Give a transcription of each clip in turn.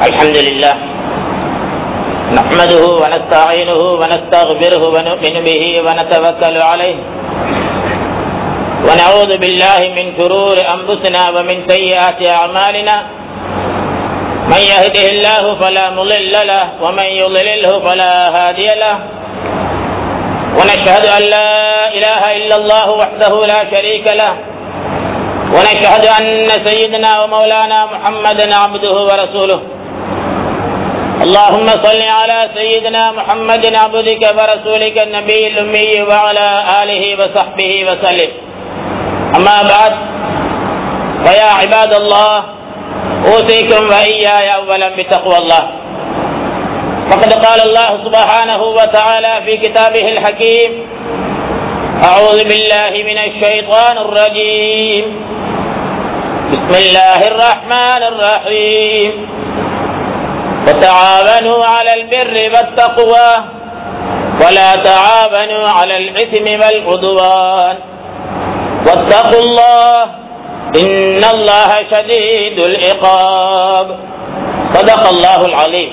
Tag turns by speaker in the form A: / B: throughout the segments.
A: الحمد لله نحمده ونستعينه ونستغفره ونؤمن به ونتوكل عليه ونعوذ بالله من شرور أنفسنا ومن سيئات أعمالنا من يهده الله فلا مضل له ومن يضلله فلا هادي له ونشهد أن لا إله إلا الله وحده لا شريك له ونشهد أن سيدنا ومولانا محمدا عبده ورسوله اللهم صل على سيدنا محمد عبدك ورسولك النبي الأمي وعلى آله وصحبه وسلم أما بعد فيا عباد الله أوصيكم وإياي أولا بتقوى الله فقد قال الله سبحانه وتعالى في كتابه الحكيم أعوذ بالله من الشيطان الرجيم بسم الله الرحمن الرحيم وتعاونوا على البر والتقوى ولا تعاونوا على الإثم والعدوان واتقوا الله إن الله شديد العقاب صدق الله العظيم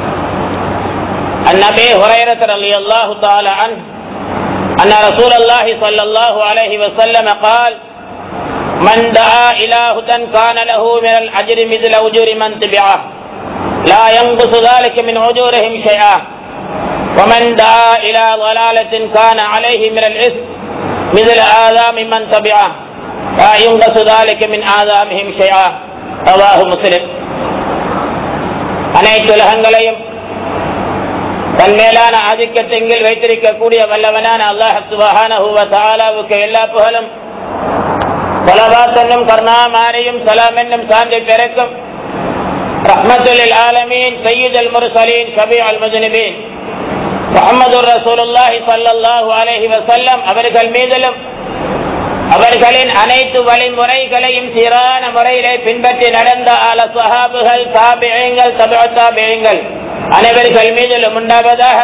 A: عن أبي هريرة رضي الله تعالى عنه أن رسول الله صلى الله عليه وسلم قال من دعا إلى هدى كان له من الأجر مثل أجور من تبعه لا ينقص ذلك من أجورهم شيئا ومن دعا إلى ضلالة كان عليه من الإثم مثل آذام من تبعه لا ينقص ذلك من آذامهم شيئا رواه مسلم அனைத்து உலகங்களையும் தன் மேலான ஆதிக்கத்தெங்கில் வைத்திருக்கக்கூடிய வல்லவனான அல்லாஹ் சுபஹானஹுவ தாலாவுக்கு எல்லா புகழும் சொலவாத் என்னும் கருணாமாரியும் சலாம் என்னும் சாந்தி பிறக்கும் ரஹ்மத்துல் ஆலமீன் சையீத் அல் முர்சலீன் ஷபி அல் முஜ்னிபீன் முகமது ரசூலுல்லாஹி ஸல்லல்லாஹு அலைஹி வஸல்லம் அவர்கள் மீதிலும் அவர்களின் அனைத்து வழிமுறைகளையும் சீரான முறையிலே பின்பற்றி நடந்த ஆல சஹாபுகள் தாபியங்கள் தபா தாபியங்கள் அனைவர்கள் மீதிலும் உண்டாவதாக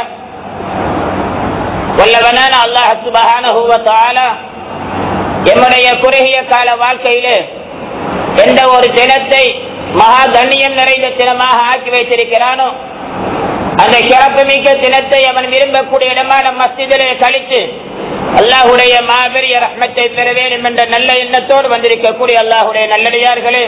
A: வல்லவனான அல்லாஹ் சுபஹானஹு வ தஆலா எம்முடைய குறுகிய கால வாழ்க்கையிலே எந்த ஒரு தினத்தை மகா கண்ணியம் நிறைந்த தினமாக ஆக்கி வைத்திருக்கிறானோ அந்த சிறப்பு மிக்க தினத்தை அவன் விரும்பக்கூடிய இடமான மஸ்ஜிதிலே கழித்து அல்லாஹுடைய மாபெரிய ரஹ்மத்தை பெற வேண்டும் என்ற நல்ல எண்ணத்தோடு வந்திருக்கக்கூடிய அல்லாஹுடைய நல்லடியார்களே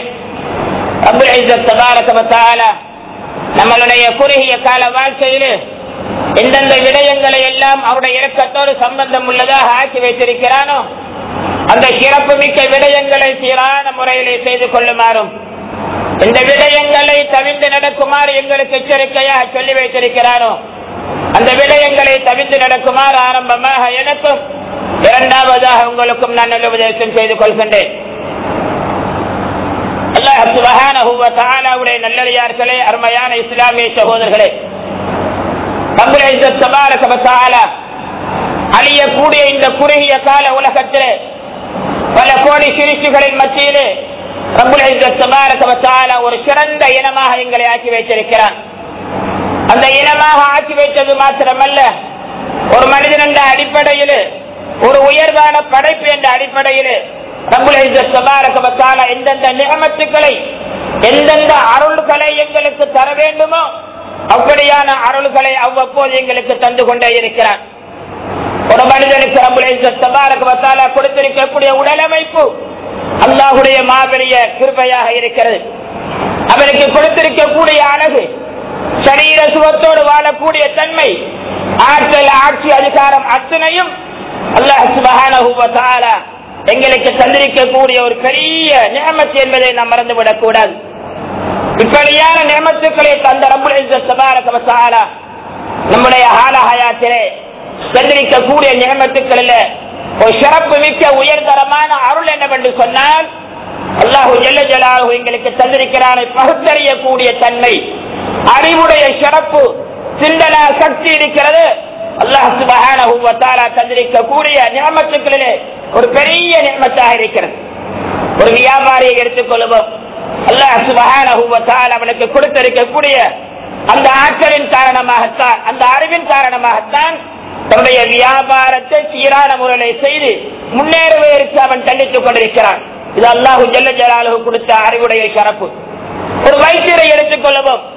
A: நம்மளுடைய குறுகிய கால வாழ்க்கையிலே எந்தெந்த விடயங்களை எல்லாம் அவருடைய இறக்கத்தோடு சம்பந்தம் உள்ளதாக ஆக்கி வைத்திருக்கிறானோ அந்த சிறப்பு மிக்க விடயங்களை சீரான முறையிலே செய்து கொள்ளுமாறும் இந்த விடயங்களை தவிர்த்து நடக்குமாறு எங்களுக்கு எச்சரிக்கையாக சொல்லி வைத்திருக்கிறானோ அந்த விடயங்களை தவிர்த்து நடக்குமாறு ஆரம்பமாக எனக்கும் இரண்டாவதாக உங்களுக்கும் நான் நல்ல உபதேசம் செய்து கொள்கின்றேன் அல்லாஹுடைய நல்லடியார்களே அருமையான இஸ்லாமிய சகோதரர்களே அழியக்கூடிய இந்த குறுகிய கால உலகத்திலே பல கோடி சிரிசுகளின் மத்தியிலே ஒரு சிறந்த இனமாக எங்களை ஆக்கி வைத்திருக்கிறான் அந்த இனமாக ஆக்கி வைத்தது மாத்திரமல்ல ஒரு மனிதன் என்ற அடிப்படையில் ஒரு உயர்வான படைப்பு என்ற அடிப்படையில் எந்தெந்த நியமத்துக்களை எந்தெந்த அருள்களை எங்களுக்கு தர வேண்டுமோ அப்படியான அருள்களை அவ்வப்போது எங்களுக்கு தந்து கொண்டே இருக்கிறான் ஒரு மனிதனுக்கு ரபுலேசபாரகத்தாலா கொடுத்திருக்கக்கூடிய உடலமைப்பு அல்லாஹுடைய மாபெரிய கிருபையாக இருக்கிறது அவருக்கு கொடுத்திருக்கக்கூடிய அழகு சரீர சுகத்தோடு வாழக்கூடிய தன்மை ஆற்றல் ஆட்சி அதிகாரம் அத்தனையும் அல்லாஹ் எங்களுக்கு தந்திருக்கக்கூடிய ஒரு பெரிய நியமத்து என்பதை நாம் மறந்துவிடக் கூடாது இப்படியான நியமத்துக்களை தந்த ரபுல் நம்முடைய ஹாலஹயாத்திலே தந்திருக்கக்கூடிய நியமத்துக்களில் ஒரு சிறப்பு மிக்க உயர்தரமான அருள் என்னவென்று சொன்னால் அல்லாஹு ஜல்ல ஜலாஹு எங்களுக்கு தந்திருக்கிறான பகுத்தறியக்கூடிய தன்மை அறிவுடைய சிறப்பு சிந்தனா சக்தி இருக்கிறது அல்லாஹ் சுபஹான தந்திருக்கக்கூடிய நியமத்துக்களிலே ஒரு பெரிய நியமத்தாக இருக்கிறது ஒரு வியாபாரியை எடுத்துக்கொள்வோம் அல்லாஹ் சுபஹான அவனுக்கு கொடுத்திருக்கக்கூடிய அந்த ஆற்றலின் காரணமாகத்தான் அந்த அறிவின் காரணமாகத்தான் தன்னுடைய வியாபாரத்தை சீரான முறையில் செய்து முன்னேறுவதற்கு அவன் கண்டித்துக் கொண்டிருக்கிறான் இது அல்லாஹு ஜல்ல ஜலாலுக்கு கொடுத்த அறிவுடைய சிறப்பு ஒரு வைத்தியரை எடுத்துக் கொள்ளவும்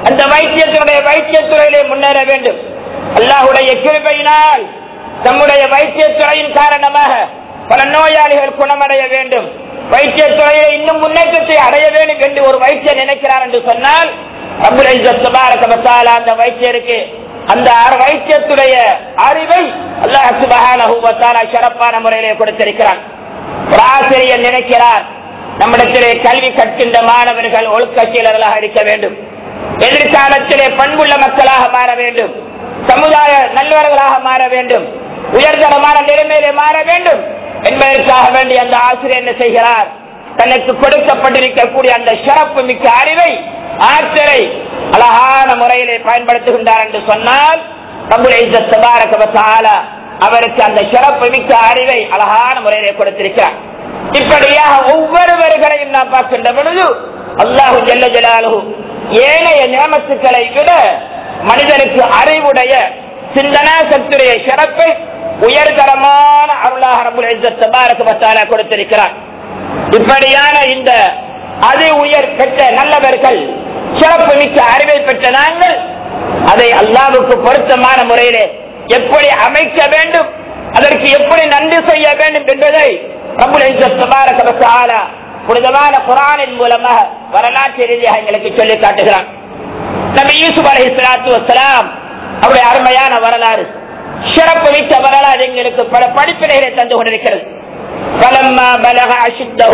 A: அந்த வைத்தியத்தினுடைய வைத்தியத்துறையிலே முன்னேற வேண்டும் அல்லாஹுடைய கிருபையினால் நம்முடைய வைத்தியத்துறையின் காரணமாக பல நோயாளிகள் குணமடைய வேண்டும் வைத்தியத்துறையில இன்னும் முன்னேற்றத்தை அடைய வேண்டும் என்று ஒரு வைத்தியர் நினைக்கிறார் என்று சொன்னால் அபுல் இஸ்ஸத் தபாரக வ தஆலா அந்த வைத்தியருக்கு அந்த அற- வைத்தியத்துடைய அறிவை அல்லாஹ் சுபஹானஹு வ தஆலா சிறப்பான முறையிலே கொடுத்திருக்கிறான் ஒரு ஆசிரியர் நினைக்கிறார் நம்மிடத்திலே கல்வி கற்கின்ற மாணவர்கள் ஒழுக்கச்சீலர்களாக இருக்க வேண்டும் எதிர்காலத்திலே பண்புள்ள மக்களாக மாற வேண்டும் சமுதாய நல்லவர்களாக மாற வேண்டும் உயர்தரமான நிலைமையிலே மாற வேண்டும் என்பதற்காக வேண்டி அந்த ஆசிரியர் என்ன செய்கிறார் தனக்கு கொடுக்கப்பட்டிருக்கக்கூடிய அந்த சிறப்பு மிக்க அறிவை ஆற்றலை அழகான முறையிலே பயன்படுத்துகின்றார் என்று சொன்னால் ரப்புல் இஸ்ஸத் தபாரக வ தஆலா அவருக்கு அந்த சிறப்பு மிக்க அறிவை அழகான முறையிலே கொடுத்திருக்கிறார் இப்படியாக ஒவ்வொருவர்களையும் நாம் பார்க்கின்ற பொழுது அல்லாஹு ஜல்ல ஜலாலுஹு ஏனைய நியமத்துக்களை விட மனிதனுக்கு அறிவுடைய சிந்தனா சக்தியுடைய சிறப்பை உயர்தரமான அருளாக ரப்புல் இஸ்ஸத் தபாரக வ தஆலா கொடுத்திருக்கிறார் இப்படியான இந்த அது உயர் பெற்ற நல்லவர்கள் சிறப்பு மிக்க அறிவை பெற்ற நாங்கள் அதை அல்லாவுக்கு பொருத்தமான முறையிலே எப்படி அமைக்க வேண்டும் அதற்கு எப்படி நன்றி செய்ய வேண்டும் என்பதை ரப்புல் இஸ்ஸத் தபாரக வ தஆலா புனிதமான குர்ஆனின் மூலமாக வரலாற்று ரீதியாக எங்களுக்கு சொல்லி காட்டுகிறான் நபி யூசுப் அலைஹிஸ்ஸலாத்து வஸ்ஸலாம் அவருடைய அருமையான வரலாறு சிறப்பு மிக்க வரலாறு எங்களுக்கு பல படிப்பினைகளை தந்து கொண்டிருக்கிறது فلما بلغ أشده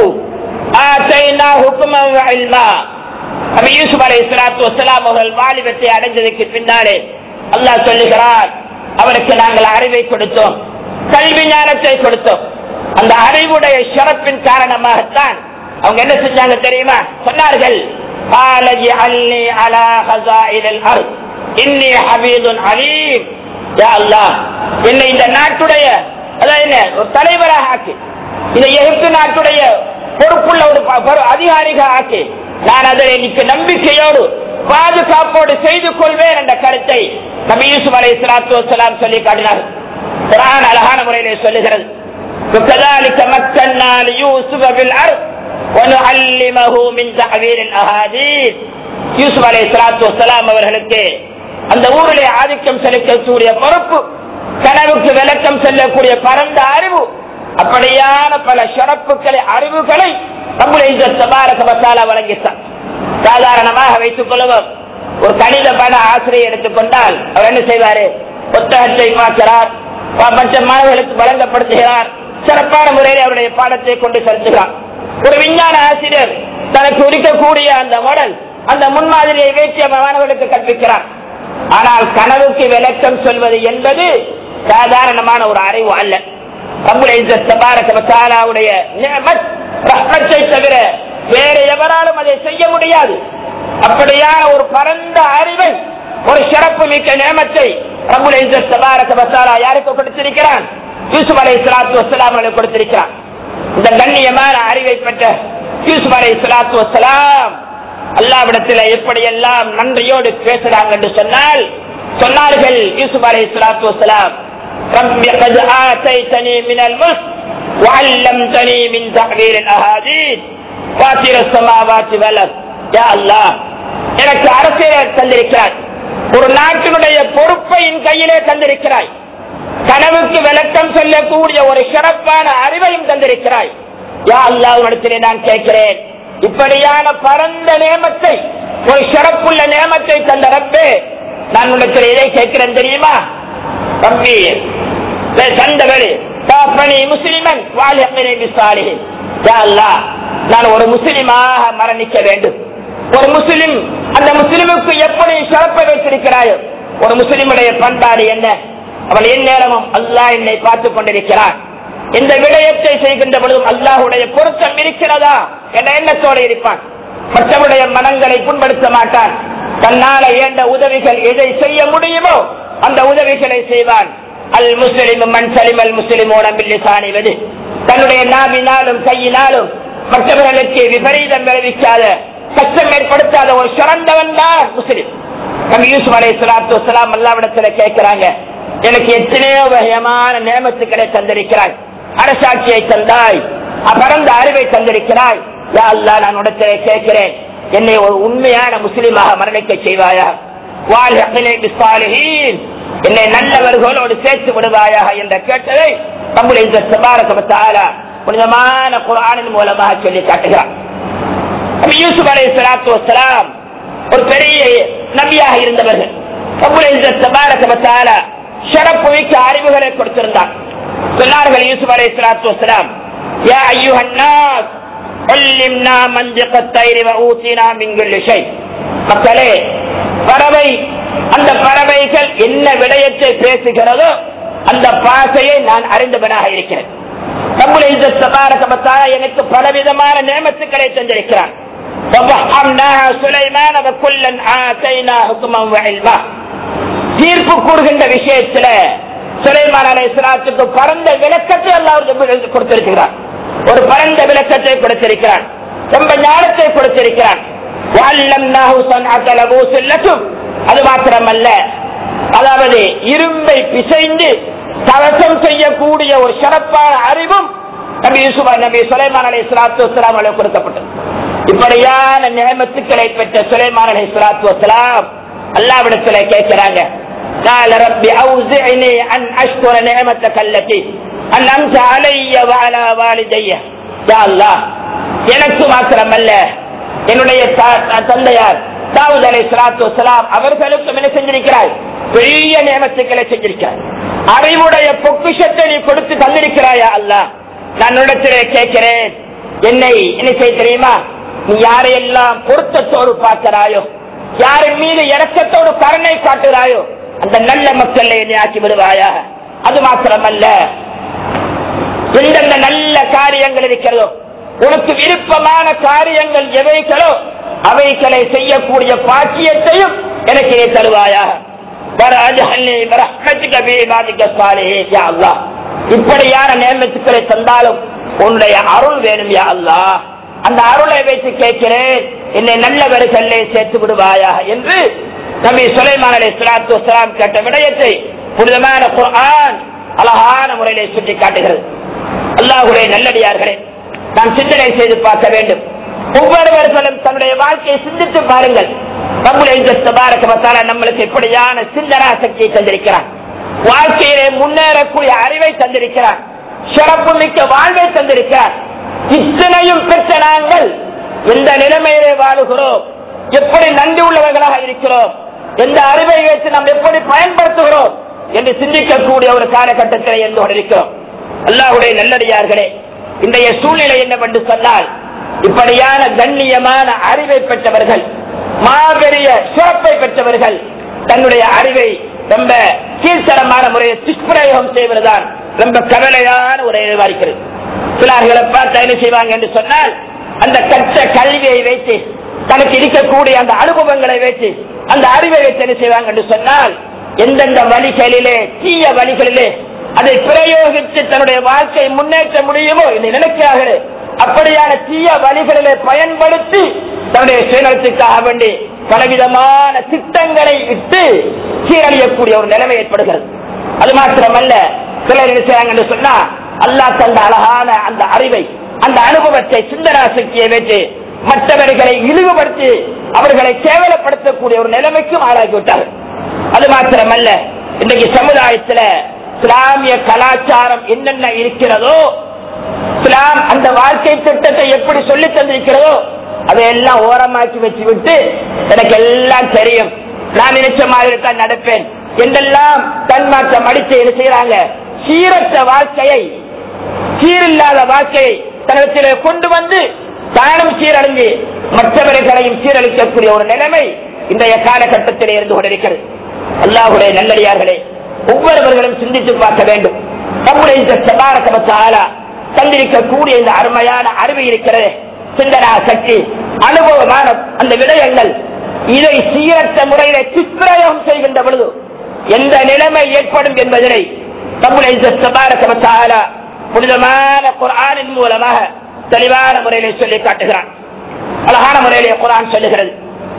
A: آتيناه حكما وعلما நபி யூசுப் அலைஹிஸ்ஸலாத்து வஸ்ஸலாம் அவர்கள் வாலிபத்தை அடைந்ததற்கு பின்னாலே அல்லாஹ் சொல்லுகிறார் அவருக்கு நாங்கள் அறிவை கொடுத்தோம் கல்வி ஞானத்தை கொடுத்தோம் அந்த அறிவுடைய சிறப்பின் காரணமாகத்தான் அவங்க என்ன செஞ்சாங்க தெரியுமா சொன்னார்கள் قال اجعلني على خزائن الارض اني حفيظ عليم யா அல்லாஹ் என்னை இந்த நாட்டுடைய அதாவது என்ன ஒரு தலைவராக ஆக்கி இந்த எகிப்து நாட்டுடைய பொறுப்புள்ள ஒரு ப- பொறு- அதிகாரிக ஆக்கி நான் அதை இன்னைக்கு நம்பிக்கையோடு பாதுகாப்போடு செய்து கொள்வேன் என்ற கருத்தை நபி யூசுப் அலை சலாத்து வசலாம் சொல்லி காட்டினார் குரான் அழகான முறையிலே சொல்லுகிறது وكذلك مكنا ليوسف في الأرض ونعلمه من تعبير الأحاديث யூசுப் அலை சலாத்து வசலாம் அவர்களுக்கு அந்த ஊரிலே ஆதிக்கம் செலுத்தக்கூடிய பொறுப்பு கனவுக்கு விளக்கம் சொல்லக்கூடிய பரந்த அறிவு அப்படியான பல சிறப்புகளை அறிவுகளை நம்முடைய இந்த தபாரக மசாலா வழங்கிட்டார் சாதாரணமாக வைத்துக் கொள்வோம் ஒரு கணித பாட ஆசிரியர் எடுத்துக்கொண்டால் அவர் என்ன செய்வாரு புத்தகத்தை பார்க்கிறார் ப- மற்ற மாணவர்களுக்கு வழங்கப்படுத்துகிறார் சிறப்பான முறையில் அவருடைய பாடத்தை கொண்டு செலுத்துகிறார் ஒரு விஞ்ஞான ஆசிரியர் தனக்கு இருக்கக்கூடிய அந்த மாடல் அந்த முன்மாதிரியை வைத்து அவர் மாணவர்களுக்கு கற்பிக்கிறார் ஆனால் கனவுக்கு விளக்கம் சொல்வது என்பது சாதாரணமான ஒரு அறிவு அல்ல ரப்புல் இஸ்ஸத் தபாரக வ தஆலாவுடைய நிஅமத் ரஹ்மத்தை தவிர வேற எவராலும் அதை செய்ய முடியாது அப்படியான ஒரு பரந்த அறிவை ஒரு சிறப்பு மிக்க நியமத்தை ரப்புல் இஸ்ஸத் தபாரக வ தஆலா யாருக்கு கொடுத்திருக்கிறான் யூசுப் அலைஹிஸ்ஸலாத்து வஸ்ஸலாம் அவர்களுக்கு கொடுத்திருக்கிறான் இந்த கண்ணியமான அறிவை பெற்ற யூசுப் அலைஹிஸ்ஸலாத்து வஸ்ஸலாம் அல்லாவிடத்தில் எப்படியெல்லாம் நன்றியோடு பேசுறாங்க என்று சொன்னால் சொன்னார்கள் யூசுப் அலைஹிஸ்ஸலாத்து வஸ்ஸலாம் رب قد آتيتني من الملك وعلمتني من تعبير الأحاديث فاطر السماوات والأرض يا الله எனக்கு அரசியலை தந்திருக்கிறாய் ஒரு நாட்டினுடைய பொறுப்பை என் கையிலே தந்திருக்கிறாய் கனவுக்கு விளக்கம் சொல்லக்கூடிய ஒரு சிறப்பான அறிவையும் தந்திருக்கிறாய் யா அல்லாஹ்விடத்திலே நான் கேட்கிறேன் இப்படியான பரந்த நியமத்தை ஒரு சிறப்புள்ள நியமத்தை தந்த ரப்பே நான் உன்னிடத்தில் எதை கேட்கிறேன் தெரியுமா ரப்பி தந்தவழி தாப்பனி முஸ்லிமன் வாலியமினை விசாலிஹின் யா அல்லாஹ் நான் ஒரு முஸ்லிமாக மரணிக்க வேண்டும் ஒரு முஸ்லிம் அந்த முஸ்லிமுக்கு எப்படி சிறப்பை வைத்திருக்கிறாயோ ஒரு முஸ்லிமுடைய பண்பாடு என்ன அவன் என் நேரமும் அல்லாஹ் என்னை பார்த்துக் கொண்டிருக்கிறான் இந்த விடயத்தை செய்கின்ற பொழுதும் அல்லாஹுடைய பொருத்தம் இருக்கிறதா என்ற எண்ணத்தோடு இருப்பான் மற்றவருடைய மனங்களை புண்படுத்த மாட்டான் தன்னால ஏண்ட உதவிகள் எதை செய்ய முடியுமோ அந்த உதவிகளை செய்வான் அல் முஸ்லிம் மண் சலிம் அல் முஸ்லிமோட மில்லிசானிவது தன்னுடைய நாவினாலும் கையினாலும் மற்றவர்களுக்கு விபரீதம் விளைவிக்காத கஷ்டம் ஏற்படுத்தாத ஒரு சிறந்தவன் தான் முஸ்லிம் நம்ம யூசுப் அலை சலாத்து வலாம் அல்லாவிடத்துல கேட்கிறாங்க எனக்கு எத்தனையோ வகையமான நியமத்துக்களை தந்திருக்கிறாய் அரசாட்சியை தந்தாய் பரந்த அறிவை தந்திருக்கிறாய் யா அல்லாஹ் நான் உடத்திலே கேட்கிறேன்
B: என்னை ஒரு உண்மையான முஸ்லிமாக மரணிக்க செய்வாயா வாழ்ஹினை பிஸ்ஸாலிஹீன் என்னை நல்லவர்களோடு சேர்த்து விடுவாயாக என்ற கேட்டதை நம்முடைய இந்த சபாரகமத்தால புனிதமான குரானின் மூலமாக சொல்லி காட்டுகிறார் நபி யூசுப் அலை சலாத்து வசலாம் ஒரு பெரிய நபியாக இருந்தவர்கள் நம்முடைய இந்த சபாரகமத்தால சிறப்பு மிக்க அறிவுகளை கொடுத்திருந்தார் சொன்னார்கள் யூசுப் அலை சலாத்து வசலாம் யா ஐயுஹன்னாஸ் علمنا منطق الطير وأوتينا من كل شيء மக்களே பறவை அந்த பறவைகள் என்ன விடயத்தை பேசுகிறதோ அந்த பாசையை நான் அறிந்தவனாக இருக்கிறேன் நம்முடைய இந்த சபாரகமத்தால எனக்கு பலவிதமான நியமத்துக்களை தந்திருக்கிறான் وفهمناها سليمان وكلا آتينا حكما وعلما தீர்ப்பு கூறுகின்ற விஷயத்துல சுலைமான் அலை இஸ்லாத்துக்கு பரந்த விளக்கத்தை அல்லாஹ் கொடுத்திருக்கிறார் ஒரு பரந்த விளக்கத்தை கொடுத்திருக்கிறான் ரொம்ப ஞானத்தை கொடுத்திருக்கிறான் வல்லம்னாஹு ஸன்அத லபூஸில் லக்கும். அது மாத்திரமல்ல அதாவது இரும்பை பிசைந்து கவசம் செய்யக்கூடிய ஒரு சிறப்பான அறிவும் நபி யூசுப் நபி சுலைமான் அலை இஸ்லாத்து வஸ்லாம் அவர்களுக்கு கொடுக்கப்பட்டது இப்படியான நியமத்துக்களை பெற்ற சுலைமான் அலை இஸ்லாத்து வஸ்லாம் அல்லாவிடத்துல கேட்கிறாங்க قال رب أوزعني أن أشكر نعمتك التي أنعمت علي وعلى والدي يا الله எனக்கு மாத்திரமல்ல என்னுடைய த- த- தந்தையார் தாவூத் அலை சலாத்து வசலாம் அவர்களுக்கும் என்ன செஞ்சிருக்கிறாய் பெரிய நியமத்துக்களை செஞ்சிருக்கிறாய் அறிவுடைய பொக்கிஷத்தை நீ கொடுத்து தந்திருக்கிறாயா அல்லாஹ் நான் உன்னிடத்திலே கேட்கிறேன் என்னை என்ன செய்ய தெரியுமா நீ யாரையெல்லாம் பொருத்தத்தோடு பார்க்கிறாயோ யாரின் மீது இறக்கத்தோடு கருணை காட்டுகிறாயோ அந்த நல்ல மக்களை நீ ஆக்கி விடுவாயா அது மாத்திரமல்ல எந்தெந்த நல்ல காரியங்கள் இருக்கிறதோ உனக்கு விருப்பமான காரியங்கள் எவைகளோ அவைகளை செய்யக்கூடிய பாக்கியத்தையும் எனக்கு நீ தருவாயாக வரஅஜஹல்னி பிரஹ்மத்திக பி இபாதிக ஸாலிஹீன் யா அல்லாஹ். இப்படியான நியமத்துக்களை தந்தாலும் உன்னுடைய அருள் வேணும் யா அல்லாஹ் அந்த அருளை வைத்து கேட்கிறேன் என்னை நல்லவர்களே சேர்த்து விடுவாயா என்று நபி சுலைமான் அலை சலாத்து வசலாம் கேட்ட விடயத்தை புனிதமான குர்ஆன் அழகான முறையிலே சுட்டி காட்டுகிறது அல்லாஹுடைய நல்லடியார்களே நாம் சிந்தனை செய்து பார்க்க வேண்டும் ஒவ்வொருவர்களும் தன்னுடைய வாழ்க்கையை சிந்தித்து பாருங்கள் நம்முடைய இந்த தபாரகமத்தால நம்மளுக்கு எப்படியான சிந்தனா சக்தியை தந்திருக்கிறான் வாழ்க்கையிலே முன்னேறக்கூடிய அறிவை தந்திருக்கிறான் சிறப்பு மிக்க வாழ்வை தந்திருக்கிறான் இத்தனையும் பெற்ற நாங்கள் எந்த நிலைமையிலே வாழுகிறோம் எப்படி நன்றி உள்ளவர்களாக இருக்கிறோம் எந்த அறிவை வைத்து நாம் எப்படி பயன்படுத்துகிறோம் என்று சிந்திக்கக்கூடிய ஒரு காலகட்டத்தில் இருந்து கொண்டிருக்கிறோம் அல்லாஹுடைய நல்லடியார்களே இன்றைய சூழ்நிலை என்னவென்று சொன்னால் இப்படியான கண்ணியமான அறிவை பெற்றவர்கள் மாபெரிய சிறப்பை பெற்றவர்கள் தன்னுடைய அறிவை ரொம்ப கீழ்த்தரமான முறையை துஷ்பிரயோகம் செய்வதுதான் ரொம்ப கவலையான ஒரு இருக்கிறது சிலர்களை பார்த்து என்ன செய்வாங்க என்று சொன்னால் அந்த கற்ற கல்வியை வைத்து தனக்கு இருக்கக்கூடிய அந்த அனுபவங்களை வைத்து அந்த அறிவை வைத்து என்ன செய்வாங்க என்று சொன்னால் எந்தெந்த வழிகளிலே தீய வழிகளிலே அதை பிரயோகித்து தன்னுடைய வாழ்க்கையை முன்னேற்ற முடியுமோ என்று நினைக்கிறார்கள் அப்படியான தீய வழிகளிலே பயன்படுத்தி தன்னுடைய சுயநலத்துக்காக வேண்டி பலவிதமான திட்டங்களை இட்டு சீரழியக்கூடிய ஒரு நிலைமை ஏற்படுகிறது அது மாத்திரமல்ல சிலர் என்ன செய்றாங்க என்று சொன்னா அல்லாஹ் தந்த அழகான அந்த அறிவை அந்த அனுபவத்தை சிந்தனா சக்தியை வைத்து மற்றவர்களை இழிவுபடுத்தி அவர்களை கேவலப்படுத்தக்கூடிய ஒரு நிலைமைக்கும் ஆளாகிவிட்டார்கள் அது மாத்திரமல்ல இன்றைக்கு சமுதாயத்துல இஸ்லாமிய கலாச்சாரம் என்னென்ன இருக்கிறதோ இஸ்லாம் அந்த வாழ்க்கை திட்டத்தை எப்படி சொல்லி தந்திருக்கிறதோ அதையெல்லாம் ஓரமாக்கி வச்சு விட்டு எனக்கு எல்லாம் தெரியும் நான் நினைச்ச மாதிரி தான் நடப்பேன் என்றெல்லாம் தன்மாற்றம் அடித்து என்ன செய்யறாங்க சீரற்ற வாழ்க்கையை சீரில்லாத வாழ்க்கையை தன்னிடத்திலே கொண்டு வந்து தானும் சீரழிஞ்சு மற்றவர்களையும் சீரழிக்கக்கூடிய ஒரு நிலைமை இன்றைய காலகட்டத்தில் இருந்து கொண்டிருக்கிறது அல்லாஹுடைய நல்லடியார்களே ஒவ்வொருவர்களும் சிந்தித்து பார்க்க வேண்டும் நம்முடைய இந்த சபாரகமத்தாலா தந்திருக்கக்கூடிய இந்த அருமையான அறிவு இருக்கிறது சிந்தனா சக்தி அனுபவமான அந்த விடயங்கள் இதை சீரற்ற முறையில துஷ்பிரயோகம் செய்கின்ற பொழுது எந்த நிலைமை ஏற்படும் என்பதனை நம்முடைய இந்த சபாரகமத்தாலா புனிதமான குர்ஆனின் மூலமாக தெளிவான முறையிலே சொல்லி காட்டுகிறான் அழகான முறையிலே குர்ஆன் சொல்லுகிறது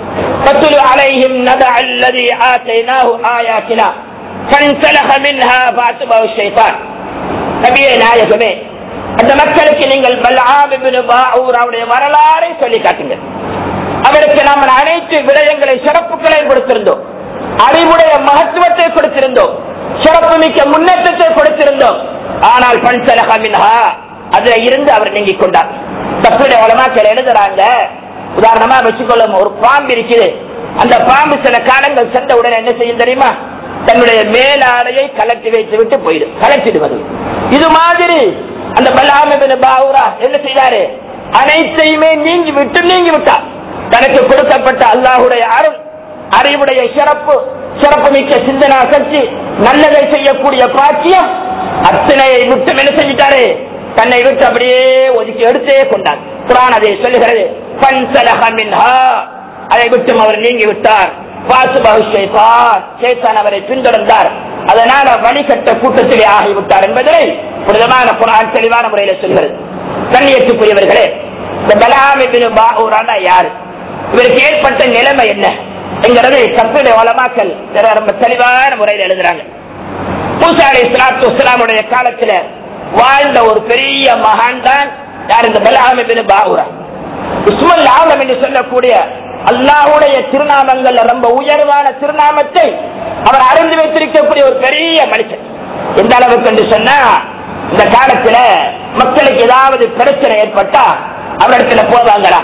B: فاتل عليهم نبع الذي آتيناه آياتنا فانسلخ منها فأتبعه الشيطان நபியே நாயகமே அந்த மக்களுக்கு நீங்கள் பல்ஆம் இப்னு பாஊர் அவருடைய வரலாறை சொல்லி காட்டுங்கள் அவருக்கு நாம் அனைத்து விடயங்களை சிறப்புகளையும் கொடுத்திருந்தோம் அறிவுடைய மகத்துவத்தை கொடுத்திருந்தோம் சிறப்பு மிக்க முன்னேற்றத்தை கொடுத்திருந்தோம் ஆனால் பன்சலக மின்ஹா அதுல இருந்து அவர் நீங்கிக் கொண்டார் தப்புடைய உலமாக்கள் எழுதுறாங்க உதாரணமா வச்சுக்கொள்ளும் ஒரு பாம்பு இருக்குது அந்த பாம்பு சில காலங்கள் சென்ற உடனே என்ன செய்யும் தெரியுமா தன்னுடைய மேலாடையை கலட்டி வைத்து விட்டு போயிடும் கலட்டிடுவது இது மாதிரி அந்த பல்லாமிபின் பாவுரா என்ன செய்தாரு அனைத்தையுமே நீங்கி விட்டு நீங்கி விட்டார் தனக்கு கொடுக்கப்பட்ட அல்லாஹுடைய அருள் அறிவுடைய சிறப்பு சிறப்பு மிக்க சிந்தனா சக்தி நல்லதை செய்யக்கூடிய பாக்கியம் அத்தனையை விட்டு என்ன செஞ்சிட்டாரு தன்னை விட்டு அப்படியே ஒதுக்கி எடுத்தே கொண்டார் குரான் அதை சொல்லுகிறது பன்சலஹ மின்ஹா அதை விட்டும் அவர் நீங்கி விட்டார் பாசுபகு ஷைத்தான் ஷைத்தான் அவரை பின்தொடர்ந்தார் அதனால வழிகட்ட கூட்டத்திலே ஆகிவிட்டார் என்பதை புனிதமான குரான் தெளிவான முறையில் சொல்கிறது கண்ணியத்துக்குரியவர்களே இந்த பலாமிபின் பாவூரான யாரு இவருக்கு ஏற்பட்ட நிலைமை என்ன என்கிறது தப்பிட வளமாக்கல் ரொம்ப தெளிவான முறையில் எழுதுறாங்க மூசா அலி இஸ்லாத்து இஸ்லாமுடைய காலத்துல வாழ்ந்த ஒரு பெரிய மகான் தான் யார் இந்த பலாமிபின் பாவூரா உஸ்மல் ஆலம் என்று சொல்லக்கூடிய அல்லாஹுடைய திருநாமங்கள்ல ரொம்ப உயர்வான திருநாமத்தை அவர் அறிந்து வைத்திருக்கக்கூடிய ஒரு பெரிய மனுஷன் எந்த அளவுக்கு என்று சொன்னா இந்த காலத்துல மக்களுக்கு ஏதாவது பிரச்சனை ஏற்பட்டா அவரிடத்துல போவாங்களா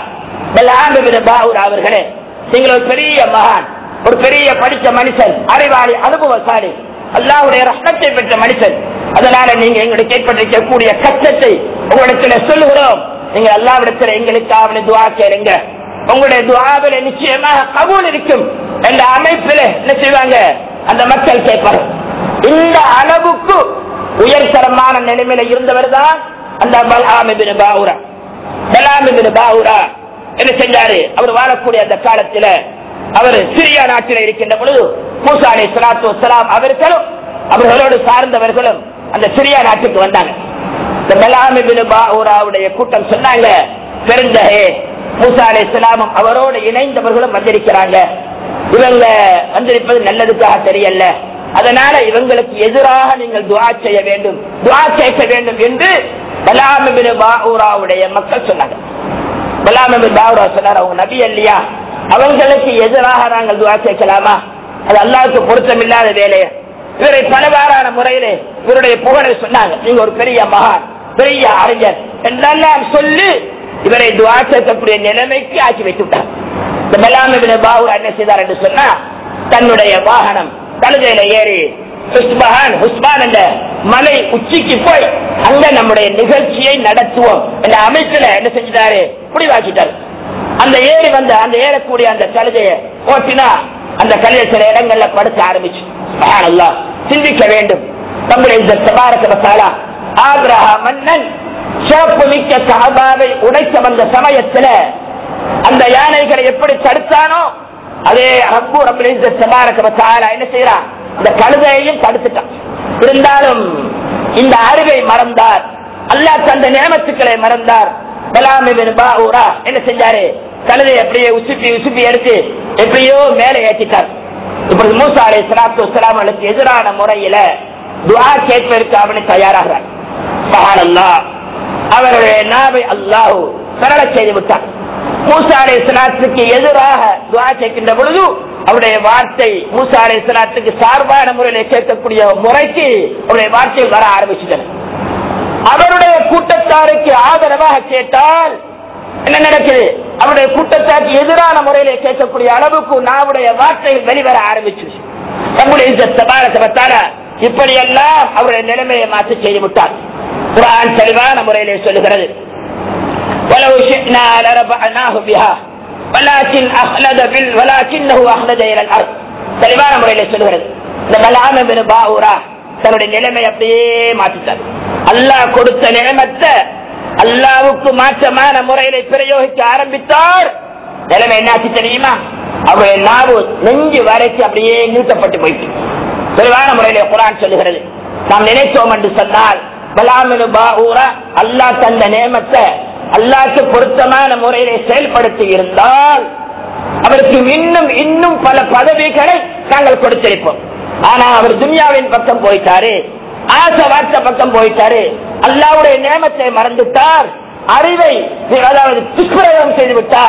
B: பாவூர் அவர்களே நீங்கள் ஒரு பெரிய மகான் ஒரு பெரிய படித்த மனுஷன் அறிவாளி அனுபவசாலி அல்லாவுடைய ரத்னத்தை பெற்ற மனுஷன் அதனால நீங்க எங்களுக்கு ஏற்பட்டிருக்கக்கூடிய கஷ்டத்தை உங்களிடத்துல சொல்லுகிறோம் நீங்க அல்லாவிடத்துல எங்களுக்காக துவா கேளுங்க உங்களுடைய துவாவில நிச்சயமாக கபூல் இருக்கும் என்ற அமைப்பில் என்ன செய்வாங்க அந்த மக்கள் கேட்பாங்க இந்த அளவுக்கு உயர்தரமான நிலைமையில இருந்தவர் தான் அந்த பலாமிபின் பாவுரா பலாமிபின் பாவுரா என்ன செஞ்சாரு அவர் வாழக்கூடிய அந்த காலத்துல அவர் சிரியா நாட்டில் இருக்கின்ற பொழுது மூசா அலி சலாத்து வசலாம் அவர்களும் அவர்களோடு சார்ந்தவர்களும் அந்த சிரியா நாட்டுக்கு வந்தாங்க இந்த பலாமிபின் பாவுராவுடைய கூட்டம் சொன்னாங்க பெருந்தகே மூசா அலி இஸ்லாமும் அவரோடு இணைந்தவர்களும் வந்திருக்கிறாங்க இவங்க வந்திருப்பது நல்லதுக்காக தெரியல அதனால இவங்களுக்கு எதிராக நீங்கள் துவா செய்ய வேண்டும் துவா கேட்க வேண்டும் என்று பலாமிபின் பாவுராவுடைய மக்கள் சொன்னாங்க பலாமிபின் பாவுரா சொன்னார் அவங்க நபி இல்லையா அவங்களுக்கு எதிராக நாங்கள் துவா கேட்கலாமா அது அல்லாவுக்கு பொருத்தமில்லாத வேலையை இவரை பலவாறான முறையிலே இவருடைய புகழை சொன்னாங்க நீங்க ஒரு பெரிய மகான் பெரிய அறிஞர் என்றெல்லாம் சொல்லி இவரை துவா கேட்கக்கூடிய நிலைமைக்கு ஆக்கி வைத்து விட்டார் இந்த பலாமிபின் பாவுரா என்ன செய்தார் என்று சொன்னா தன்னுடைய வாகனம் கழுதையில ஏறி ஹுஸ்பஹான் ஹுஸ்பான் என்ற மலை உச்சிக்கு போய் அங்க நம்முடைய நிகழ்ச்சியை நடத்துவோம் என்ற அமைப்புல என்ன செஞ்சிட்டாரு முடிவாக்கிட்டாரு அந்த ஏறி வந்த அந்த ஏறக்கூடிய அந்த கழுதைய ஓட்டினா அந்த கழுதை சில இடங்கள்ல படுக்க ஆரம்பிச்சு சுப்ஹானல்லாஹ். சிந்திக்க வேண்டும் நம்முடைய இந்த தபாரக மசாலா ஆக்ரஹா மன்னன் சிறப்பு மிக்க கஹபாவை உடைக்க வந்த சமயத்துல அந்த யானைகளை எப்படி தடுத்தானோ அதே ரப்பு ரப்பில் தபாரக மசாலா என்ன செய்யறான் இந்த கழுதையையும் தடுத்துட்டான் இருந்தாலும் இந்த அறிவை மறந்தார் அல்லாஹ் தந்த நியமத்துக்களை மறந்தார் பலாமிபின் பாவூரா என்ன செஞ்சாரு கழுதை அப்படியே உசுப்பி உசுப்பி எடுத்து எப்படியோ மேலே ஏற்றிட்டார் இப்படி மூசா அலை சலாத்து வலாமலுக்கு எதிரான முறையில துவா கேட்பதற்கு அவனை தயாராகிறார் சுப்ஹானல்லாஹ். அவருடைய நாவை அல்லாஹு சரள செய்து விட்டார் மூசா அலை சலாத்துக்கு எதிராக துவா கேட்கின்ற பொழுது அவருடைய வார்த்தை மூசா அலை சலாத்துக்கு சார்பான முறையில கேட்கக்கூடிய முறைக்கு அவருடைய வார்த்தைகள் வர ஆரம்பிச்சுட்டன அவருடைய கூட்டத்தாருக்கு ஆதரவாக கேட்டால் என்ன நடக்குது அவருடைய கூட்டத்தாருக்கு எதிரான முறையில கேட்கக்கூடிய அளவுக்கு நாவுடைய வார்த்தைகள் வெளிவர ஆரம்பிச்சு நம்முடைய இந்த தபாரசபத்தார இப்படியெல்லாம் அவருடைய நிலைமையை மாற்றி செய்து விட்டார் குரான் தெளிவான முறையிலே சொல்லுகிறது ولو شئنا لرفعناه بها ولكن أخلد بال ولكنه أخلد إلى الأرض தெளிவான முறையில சொல்லுகிறது இந்த பலாம பின் பாவூரா தன்னுடைய நிலைமை அப்படியே மாற்றிட்டார் அல்லாஹ் கொடுத்த நிலைமத்தை அல்லாவுக்கு மாற்றமான முறையில பிரயோகிக்க ஆரம்பித்தார் நிலைமை என்னாச்சு தெரியுமா அவருடைய நாவு நெஞ்சு வரைக்கும் அப்படியே நீட்டப்பட்டு போயிட்டு தெளிவான முறையில குரான் சொல்லுகிறது நாம் நினைத்தோம் என்று சொன்னால் பலாமினு பாவூரா அல்லாஹ் தந்த நியமத்தை அல்லாஹ்க்கு பொருத்தமான முறையிலே செயல்படுத்தி இருந்தால் அவருக்கு இன்னும் இன்னும் பல பதவிகளை நாங்கள் கொடுத்திருப்போம் ஆனா அவர் துன்யாவின் பக்கம் போயிட்டாரு ஆசை வார்த்தை பக்கம் போயிட்டாரு அல்லாவுடைய நியமத்தை மறந்துட்டார் அறிவை அதாவது துஷ்பிரயோகம் செய்து விட்டார்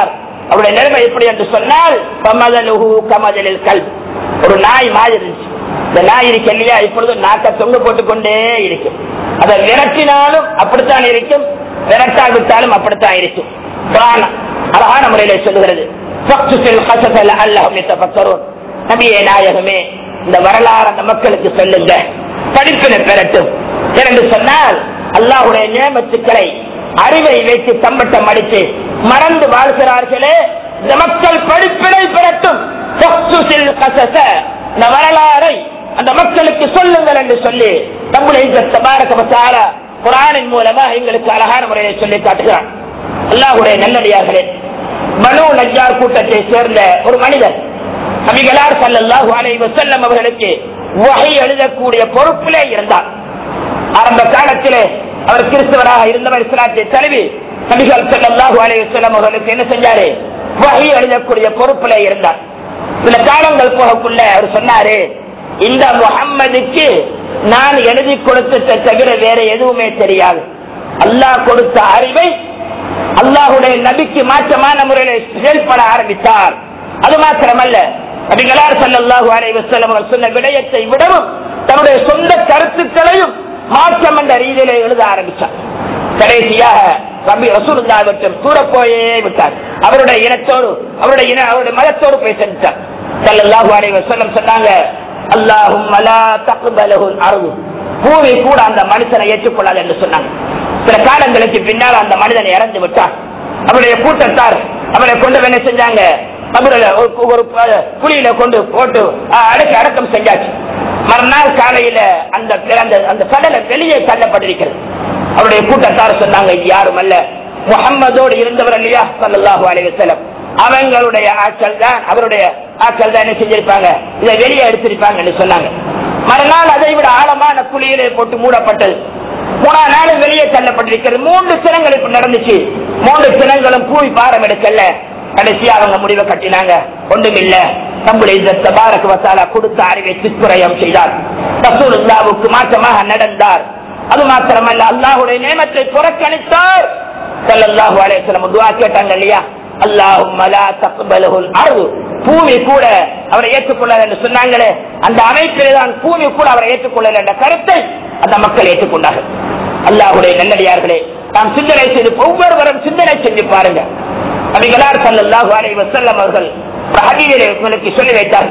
B: அவருடைய நிலைமை எப்படி என்று சொன்னால் கமதலுஹு கமதலில் கல் ஒரு நாய் மாதிரி இருந்துச்சு இந்த நாய் இருக்கு இல்லையா இப்பொழுது நாக்க தொங்க போட்டுக் கொண்டே இருக்கும் அதை விரட்டினாலும் அப்படித்தான் இருக்கும் விரட்டாவிட்டாலும் அப்படித்தான் இருக்கும் குரான் அழகான முறையில சொல்லுகிறது ஃபக்துசில் கசஃபல் அல்லஹும் யதஃபக்கரூன். நபியே நாயகமே இந்த வரலாறு அந்த மக்களுக்கு சொல்லுங்க படிப்பினை பெறட்டும் என்று சொன்னால் அல்லாஹுடைய நியமத்துக்களை அறிவை வைத்து தம்பட்டம் அடித்து மறந்து வாழ்கிறார்களே இந்த மக்கள் படிப்பினை பெறட்டும் ஃபக்துசில் கசஸ. இந்த வரலாறை அந்த மக்களுக்கு சொல்லுங்கள் என்று சொல்லி நம்முடைய தபாரக குரானின் மூலமா எங்களுக்கு அழகான முறையை சொல்லி காட்டுகிறான் அல்லாஹுடைய நல்லடியார்களே பனு நஜ்ஜார் கூட்டத்தை சேர்ந்த ஒரு மனிதர் நபிகளார் ஸல்லல்லாஹு அலைஹி வஸல்லம் அவர்களுக்கு வஹை எழுதக்கூடிய பொறுப்பிலே இருந்தார் ஆரம்ப காலத்திலே அவர் கிறிஸ்தவராக இருந்தவர் இஸ்லாத்தை தழுவி நபிகள் ஸல்லல்லாஹு அலைஹி வஸல்லம் அவர்களுக்கு என்ன செஞ்சாரு வஹை எழுதக்கூடிய பொறுப்பிலே இருந்தார் சில காலங்கள் போகக்குள்ள அவர் சொன்னாரு இந்த முகம்மதுக்கு நான் எழுதி கொடுத்ததை தவிர வேற எதுவுமே தெரியாது அல்லாஹ் கொடுத்த அறிவை அல்லாஹுடைய நபிக்கு மாற்றமான முறையில் செயல்பட ஆரம்பித்தார் அது மாத்திரமல்ல நபிகளார் ஸல்லல்லாஹு அலைஹி வஸல்லம் அவர் சொன்ன விடயத்தை விடவும் தன்னுடைய சொந்த கருத்துக்களையும் மாற்றம் என்ற ரீதியிலே எழுத ஆரம்பித்தார் கடைசியாக ரபி ரசூலுல்லாவிடம் தூர போயே விட்டார் அவருடைய இனத்தோடு அவருடைய இன அவருடைய மதத்தோடு போய் சென்றார் ஸல்லல்லாஹு அலைஹி வஸல்லம் சொன்னாங்க அல்லாஹும் லா தக்பலஹுல் அர்து பூமி கூட அந்த மனுஷனை ஏற்றுக்கொள்ளாது என்று சொன்னாங்க சில காலங்களுக்கு பின்னால் அந்த மனிதன் இறந்து விட்டார் அவருடைய கூட்டத்தார் அவரை கொண்டு வந்து என்ன செஞ்சாங்க கபரில் ஒரு ஒரு குழியில கொண்டு போட்டு அஹ், அடக்கி அடக்கம் செஞ்சாச்சு மறுநாள் காலையில அந்த அந்த அந்த கடலை வெளியே தள்ளப்பட்டிருக்கிறது அவருடைய கூட்டத்தார் சொன்னாங்க இது யாரும் அல்ல முகம்மதோடு இருந்தவர் இல்லையா ஸல்லல்லாஹு அலைஹி வஸல்லம் அவங்களுடைய ஆட்கள் தான் அவருடைய ஆட்கள் தான் என்ன செஞ்சிருப்பாங்க இதை வெளியே எடுத்திருப்பாங்க என்று சொன்னாங்க மறுநாள் அதை விட ஆழமான குழியிலே போட்டு மூடப்பட்டது மூணாம் நாள் வெளியே தள்ளப்பட்டிருக்கிறது மூன்று தினங்கள் இப்ப நடந்துச்சு மூன்று தினங்களும் கூவி பாரம் எடுக்கல கடைசியா அவங்க முடிவை கட்டினாங்க ஒன்றுமில்ல நம்முடைய இந்த தபாரக் வசாலா கொடுத்த அறிவை சித்துரையம் செய்தார் ரசூலுல்லாவுக்கு மாற்றமாக நடந்தார் அது மாத்திரமல்ல அல்லாஹுடைய நியமத்தை புறக்கணித்தார் ஸல்லல்லாஹு அலைஹி வஸல்லம் துஆ கேட்டாங்க இல்லையா அல்லாஹும்ம லா தக்பலஹுல் அர்து பூமி கூட அவரை ஏற்றுக்கொள்ளல என்று சொன்னாங்களே அந்த அமைப்பிலே தான் பூமி கூட அவரை ஏற்றுக்கொள்ளல என்ற கருத்தை அந்த மக்கள் ஏற்றுக்கொண்டார்கள் அல்லாஹுடைய நல்லடியார்களே நாம் சிந்தனை செய்து ஒவ்வொருவரும் சிந்தனை செஞ்சு பாருங்க நபிகளார் ஸல்லல்லாஹு அலைஹி வஸல்லம் அவர்கள் ஒரு ஹதீஸிலே உங்களுக்கு சொல்லி வைத்தார்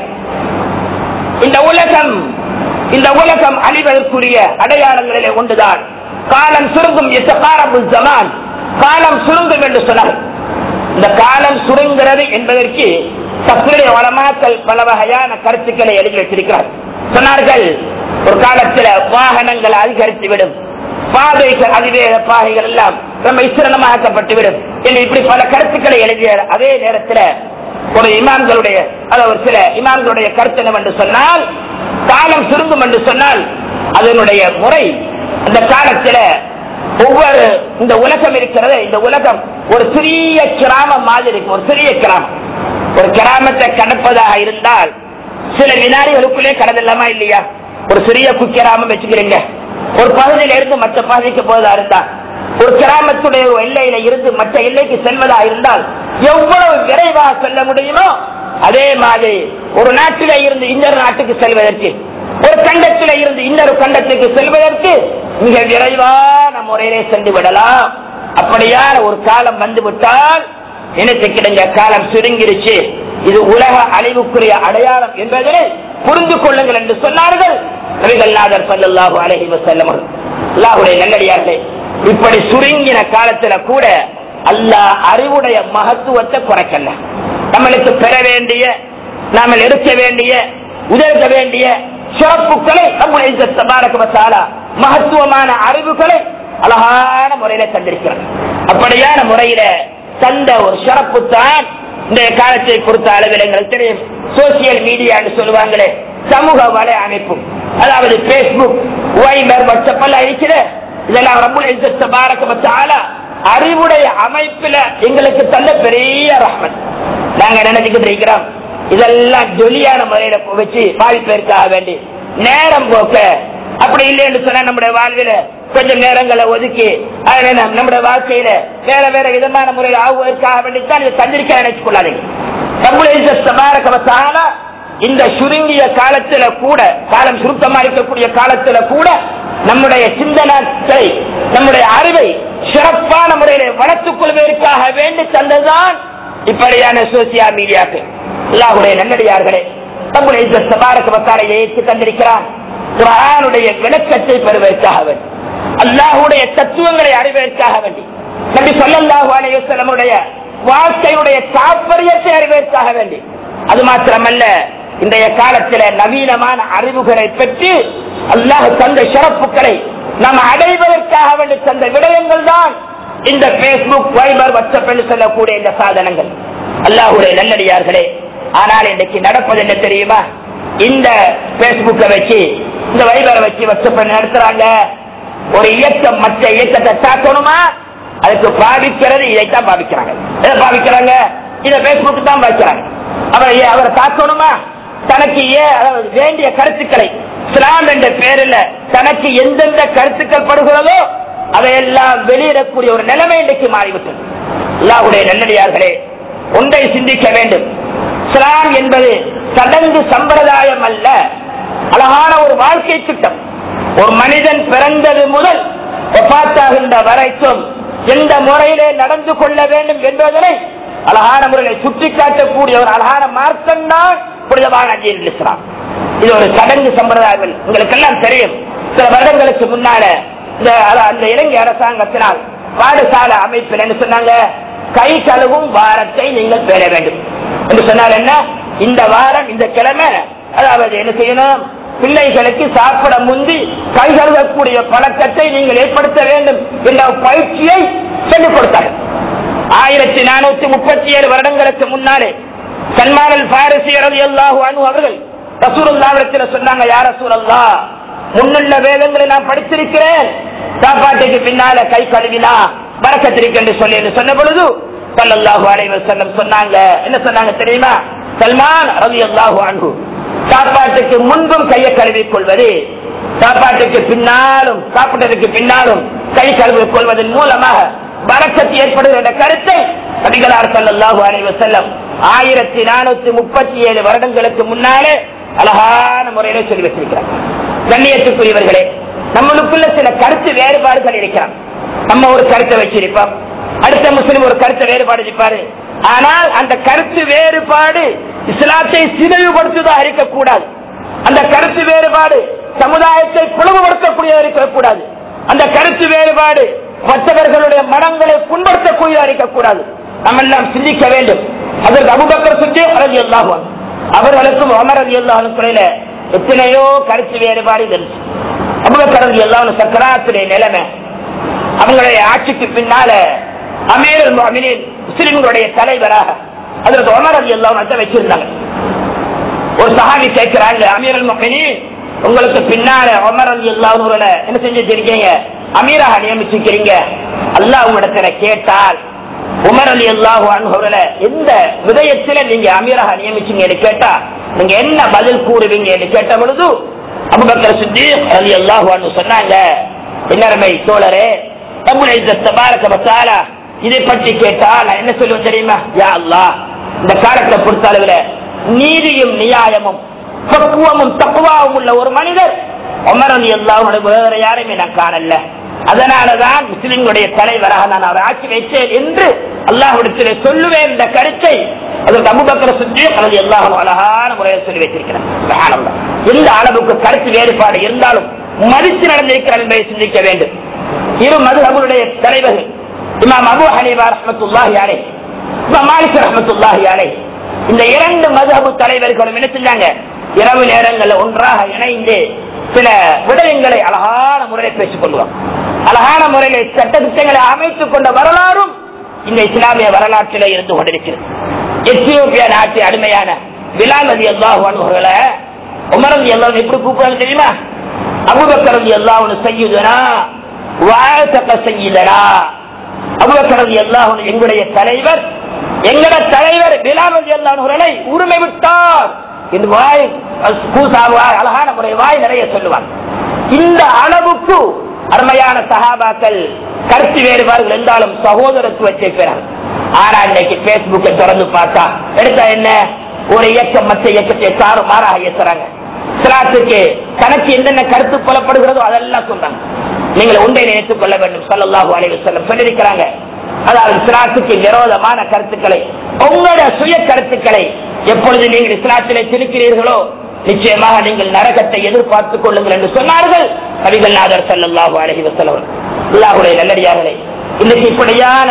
B: இந்த உலகம் இந்த உலகம் அழிவதற்குரிய அடையாளங்களிலே ஒன்றுதான் காலம் சுருங்கும் எத்தகாரபுல் ஜமான் காலம் சுருங்கும் என்று சொன்னார் இந்த காலம் சுருங்கிறது என்பதற்கு தப்பினுடைய வளமாக்கல் பல வகையான கருத்துக்களை எழுதி வச்சிருக்கிறார் சொன்னார்கள் ஒரு காலத்துல வாகனங்கள் அதிகரித்து விடும் பாதைகள் அதிவேக பாதைகள் எல்லாம் ரொம்ப விசரணமாக்கப்பட்டு விடும் என்று இப்படி பல கருத்துக்களை எழுதிய அதே நேரத்தில் ஒரு இமாம்களுடைய அதாவது ஒரு சில இமாம்களுடைய கருத்து என்னவென்று சொன்னால் காலம் சுருங்கும் என்று சொன்னால் அதனுடைய முறை அந்த காலத்துல ஒவ்வொரு இந்த உலகம் இருக்கிறது இந்த உலகம் ஒரு சிறிய கிராமம் மாதிரி இருக்கும் ஒரு சிறிய கிராமம் ஒரு கிராமத்தை கடப்பதாக இருந்தால் சில வினாடிகளுக்குள்ளே கடந்துடலாமா இல்லையா ஒரு சிறிய குக்கிராமம் வச்சுக்கிறீங்க ஒரு பகுதியில இருந்து மற்ற பகுதிக்கு போவதா இருந்தா ஒரு கிராமத்துடைய ஒரு எல்லையில இருந்து மற்ற எல்லைக்கு செல்வதா இருந்தால் எவ்வளவு விரைவாக செல்ல முடியுமோ அதே மாதிரி ஒரு நாட்டில இருந்து இன்னொரு நாட்டுக்கு செல்வதற்கு ஒரு கண்டத்தில இருந்து இன்னொரு கண்டத்துக்கு செல்வதற்கு மிக விரைவான முறையிலே சென்று விடலாம் அப்படியான ஒரு காலம் வந்து விட்டால் நினைச்சுக்கிடுங்க காலம் சுருங்கிருச்சு இது உலக அழிவுக்குரிய அடையாளம் என்பதை புரிந்து கொள்ளுங்கள் என்று சொன்னார்கள் நபிகள்நாதர் ஸல்லல்லாஹு அலைஹி வஸல்லம் அவர்கள். அல்லாஹ்வுடைய நல்லடியார்களே இப்படி சுருங்கின காலத்துல கூட அல்லாஹ் அறிவுடைய மகத்துவத்தை குறைக்கல நம்மளுக்கு பெற வேண்டிய நாம எடுக்க வேண்டிய உதற்க வேண்டிய சிறப்புகளை நம்முடைய இஸ்ஸத் தபாரக வ தஆலா மகத்துவமான அறிவுகளை அழகான முறையில தந்திருக்கிறார் அப்படியான முறையில தந்த ஒரு சிறப்பு தான் இந்த காலத்தை பொறுத்த அளவில் எங்களுக்கு தெரியும் சோசியல் மீடியா என்று சொல்லுவாங்களே சமூக வலை அமைப்பு அதாவது பேஸ்புக் வைபர் வாட்ஸ்அப் எல்லாம் இருக்குது இதெல்லாம் ரப்புல் இஸ்ஸத் தபாரக வ தஆலா அறிவுடைய அமைப்புல எங்களுக்கு தந்த பெரிய ரஹ்மத் நாங்க நினைச்சுக்கிட்டு இருக்கிறோம் இதெல்லாம் ஜொலியான முறையில வச்சு பாதிப்பதற்காக வேண்டி நேரம் போக்க அப்படி இல்லைன்னு சொன்னா நம்முடைய வாழ்வில கொஞ்சம் நேரங்களை ஒதுக்கி அதுல நம்- நம்முடைய வாழ்க்கையில வேற வேற விதமான முறையில் ஆகுவதற்காக வேண்டித்தான் இதை தந்திரிக்க நினைச்சு கொள்ளாதீங்க நம்முடைய இந்த சுருங்கிய காலத்துல கூட காலம் சுருக்கமா இருக்கக்கூடிய காலத்துல கூட நம்முடைய சிந்தனத்தை நம்முடைய அறிவை சிறப்பான முறையில வளர்த்துக் கொள்வதற்காக வேண்டி தந்ததுதான் இப்படியான சோசியல் மீடியாக்கள் அல்லாஹுடைய நல்லடியார்களே நம்முடைய இந்த சபாரக வக்காரையை ஏற்று தந்திருக்கிறான் குரானுடைய விளக்கத்தை பெறுவதற்காக வேண்டி அல்லாஹுடைய தத்துவங்களை அறிவதற்காக வேண்டி நபி சொல்லல்லாஹு அலைஹி வஸல்லமுடைய வாழ்க்கையுடைய தாற்பயத்தை அறிவதற்காக வேண்டி அது மாத்திரமல்ல இன்றைய காலத்தில் நவீனமான அறிவுகளை பெற்று அல்லாஹ் தந்த சிறப்புகளை நாம் அடைவதற்காக வேண்டி தந்த விடயங்கள் தான் இந்த பேஸ்புக் வைபர் வாட்ஸ்அப் என்று சொல்லக்கூடிய இந்த சாதனங்கள் அல்லாஹுடைய நல்லடியார்களே ஆனால் இன்னைக்கு நடப்பது என்ன தெரியுமா இந்த பேஸ்புக்கை வச்சு இந்த வைபரை வச்சு வாட்ஸ்அப் நடத்துறாங்க ஒரு இயக்கம் மற்ற இயக்கத்தை தாக்கணுமா அதுக்கு பாதிக்கிறது இதைத்தான் பாதிக்கிறாங்க எதை பாதிக்கிறாங்க இதை பேஸ்புக் தான் பாதிக்கிறாங்க அவரை அவரை தாக்கணுமா தனக்கு ஏன் அதாவது வேண்டிய கருத்துக்களை இஸ்லாம் என்ற பேரில் தனக்கு எந்தெந்த கருத்துக்கள் படுகிறதோ அதையெல்லாம் வெளியிடக்கூடிய ஒரு நிலைமை இன்றைக்கு மாறிவிட்டது அல்லாஹுடைய நல்லடியார்களே ஒன்றை சிந்திக்க வேண்டும் இஸ்லாம் என்பது சடங்கு சம்பிரதாயம் அல்ல அழகான ஒரு வாழ்க்கை திட்டம் ஒரு மனிதன் பிறந்தது முதல் ஒப்பாத்தாகின்ற வரைக்கும் எந்த முறையிலே நடந்து கொள்ள வேண்டும் என்பதனை அழகான முறையை சுட்டிக்காட்டக்கூடிய ஒரு அழகான மார்க்கம் தான் புனிதமான தீன் இஸ்லாம் இது ஒரு சடங்கு சம்பிரதாயம் உங்களுக்கெல்லாம் தெரியும் சில வருடங்களுக்கு முன்னால இந்த அத- அந்த இலங்கை அரசாங்கத்தினால் பாடசாலை அமைப்பில் என்ன சொன்னாங்க கை கழுவும் வாரத்தை நீங்கள் பெற வேண்டும் என்று சொன்னால் என்ன இந்த வாரம் இந்த கிழமை அதாவது என்ன செய்யணும் பிள்ளைகளுக்கு சாப்பிட முந்தி கை கழுவக்கூடிய பழக்கத்தை நீங்கள் ஏற்படுத்த வேண்டும் என்ற பயிற்சியை சொல்லிக் கொடுத்தார்கள் ஆயிரத்தி நானூத்தி முப்பத்தி ஏழு வருடங்களுக்கு முன்னாலே சன்மானல் பாரசி ரலியல்லாஹு அன்ஹு அவர்கள் ரசூலுல்லாஹ்விடத்தில் சொன்னாங்க யார் ரசூலல்லா முன்னுள்ள வேதங்களை நான் படித்திருக்கிறேன் சாப்பாட்டுக்கு பின்னால கை கழுவினா பறக்கத்திருக்கு என்று சொல்லி என்று சொன்ன பொழுது ஸல்லல்லாஹு அலைஹி வஸல்லம் சொன்னாங்க என்ன சொன்னாங்க தெரியுமா சல்மான் ரலியல்லாஹு அன்ஹு சாப்பாட்டுக்கு முன்பும் கையை கழுவிக் கொள்வது சாப்பாட்டுக்கு பின்னாலும் சாப்பிட்டதுக்கு பின்னாலும் கை கழுவிக் கொள்வதன் மூலமாக வரக்கத்து ஏற்படுகிற என்ற கருத்தை நபிகளார் ஸல்லல்லாஹு அலைஹி வஸல்லம் ஆயிரத்தி நானூத்தி முப்பத்தி ஏழு வருடங்களுக்கு முன்னாலே அழகான முறையில சொல்லி வச்சிருக்கிறார் கண்ணியத்துக்குரியவர்களே நம்மளுக்குள்ள சில கருத்து வேறுபாடுகள் இருக்கிறான் நம்ம ஒரு கருத்தை வச்சிருப்போம் அடுத்த முஸ்லிம் ஒரு கருத்தை வேறுபாடு இருப்பாரு ஆனால் அந்த கருத்து வேறுபாடு இஸ்லாத்தை சிதைவுபடுத்துவதாக இருக்கக்கூடாது அந்த கருத்து வேறுபாடு சமுதாயத்தை பிளவுபடுத்தக்கூடியதாக இருக்கக்கூடாது அந்த கருத்து வேறுபாடு மற்றவர்களுடைய மனங்களை புண்படுத்தக்கூடியதாக இருக்கக்கூடாது நம்ம எல்லாம் சிந்திக்க வேண்டும் அதற்கு அபுபக்கர் சுற்றி அறதி அல்லாஹுவான் அவர்களுக்கும் அமர் அலி அல்லாஹுல எத்தனையோ கருத்து வேறுபாடு இருந்துச்சு அபுபக்கர் அலி அல்லாஹ் சக்கராத்துடைய நிலைமை அவங்களுடைய ஆட்சிக்கு பின்னால அமீர் முஸ்லிம்களுடைய தலைவராக அதற்கு உமர் அலி அல்லாஹ் வச்சிருந்தாங்க ஒரு சஹாபி கேட்கிறாங்க அமீர் முஃமினீன் உங்களுக்கு பின்னால உமர் அலி அல்லாஹ்வுல என்ன செஞ்சுட்டு இருக்கீங்க அமீராக நியமிச்சிருக்கிறீங்க அல்லாஹ் உங்களிடத்துல கேட்டால் உமர் அலி அல்லாஹு அன்ஹுல எந்த விதயத்துல நீங்க அமீராக நியமிச்சீங்கன்னு கேட்டா நீங்க என்ன பதில் கூறுவீங்க என்று கேட்ட பொழுது அபுபக்கர் சித்திக் அலி அல்லாஹு அன்ஹு சொன்னாங்க என்னரமை தோழரே நம்முடைய இந்த தபாரக மசாலா இதை பற்றி கேட்டா நான் என்ன சொல்லுவேன் தெரியுமா யா அல்லாஹ் இந்த காலத்தை பொறுத்த அளவுல நீதியும் நியாயமும் பக்குவமும் தக்குவாவும் உள்ள ஒரு மனிதர் உமர் அலி அல்லாஹ் வேற யாரையுமே நான் காணல அதனாலதான் முஸ்லிம்களுடைய தலைவராக நான் அவரை ஆட்சி வைத்தேன் என்று அல்லாஹ்விடத்திலே சொல்லுவேன் என்ற கருத்தை அதற்கு அபுபக்கர சுற்றி அல்லது எல்லாரும் அழகான முறையில் சொல்லி வைத்திருக்கிறேன் சுப்ஹானல்லாஹ். எந்த அளவுக்கு கருத்து வேறுபாடு இருந்தாலும் மதித்து நடந்திருக்கிறார் என்பதை சிந்திக்க வேண்டும் இரு மதுஹபுடைய தலைவர்கள் இமாம் அபு ஹனீபா ரஹ்மத்துல்லாஹி அலைஹ் இமாம் மாலிக் ரஹ்மத்துல்லாஹி அலைஹ் இந்த இரண்டு மதுஹபு தலைவர்களும் என்ன செஞ்சாங்க இரவு நேரங்களில் ஒன்றாக இணைந்து சில விடயங்களை அழகான முறையில் பேசிக் கொள்வாங்க அழகான முறையில் சட்டத்திட்டங்களை அமைத்துக் கொண்ட வரலாறும் இந்த இஸ்லாமிய வரலாற்றிலே இருந்து கொண்டிருக்கிறது எத்தியோப்பியா நாட்டு அடிமையான பிலால் அலி அல்லாஹ் அவர்களை உமர் அலி அல்லாஹ் எப்படி கூப்பிடுறது தெரியுமா அபுபக்கர் அலி அல்லாஹ் செய்யுதனா வாழ்த்தக்க செய்யுதனா அபுபக்கர் அலி அல்லாஹ் எங்களுடைய தலைவர் எங்கட தலைவர் பிலால் அலி அல்லாஹ் அவர்களை உரிமை விட்டார் என்று வாய் கூசாவாய் அழகான முறை வாய் நிறைய சொல்லுவாங்க இந்த அளவுக்கு அருமையான சகாபாக்கள் கருத்து வேறுபாடுகள் இருந்தாலும் சகோதரத்துவத்தை பெறார் ஆனா இன்னைக்கு பேஸ்புக்கை திறந்து பார்த்தா எடுத்தா என்ன ஒரு இயக்கம் மற்ற இயக்கத்தை சாறு மாறாக இயக்குறாங்க சிலாத்துக்கு தனக்கு என்னென்ன கருத்து புலப்படுகிறதோ அதெல்லாம் சொல்றாங்க நீங்கள் ஒன்றை நினைத்துக் கொள்ள வேண்டும் சல்லல்லாஹு அலைஹி வஸல்லம் சொல்லியிருக்கிறாங்க அதாவது இஸ்லாத்துக்கு விரோதமான கருத்துக்களை உங்களோட சுய கருத்துக்களை எப்பொழுது நீங்கள் இஸ்லாத்திலே திணிக்கிறீர்களோ நிச்சயமாக நீங்கள் நரகத்தை எதிர்பார்த்துக் கொள்ளுங்கள் என்று சொன்னார்கள் நபிகள் நாதர் சல்லாஹூ அலஹி வசலம் அல்லாஹுடைய நல்லடியார்களே இன்னைக்கு இப்படியான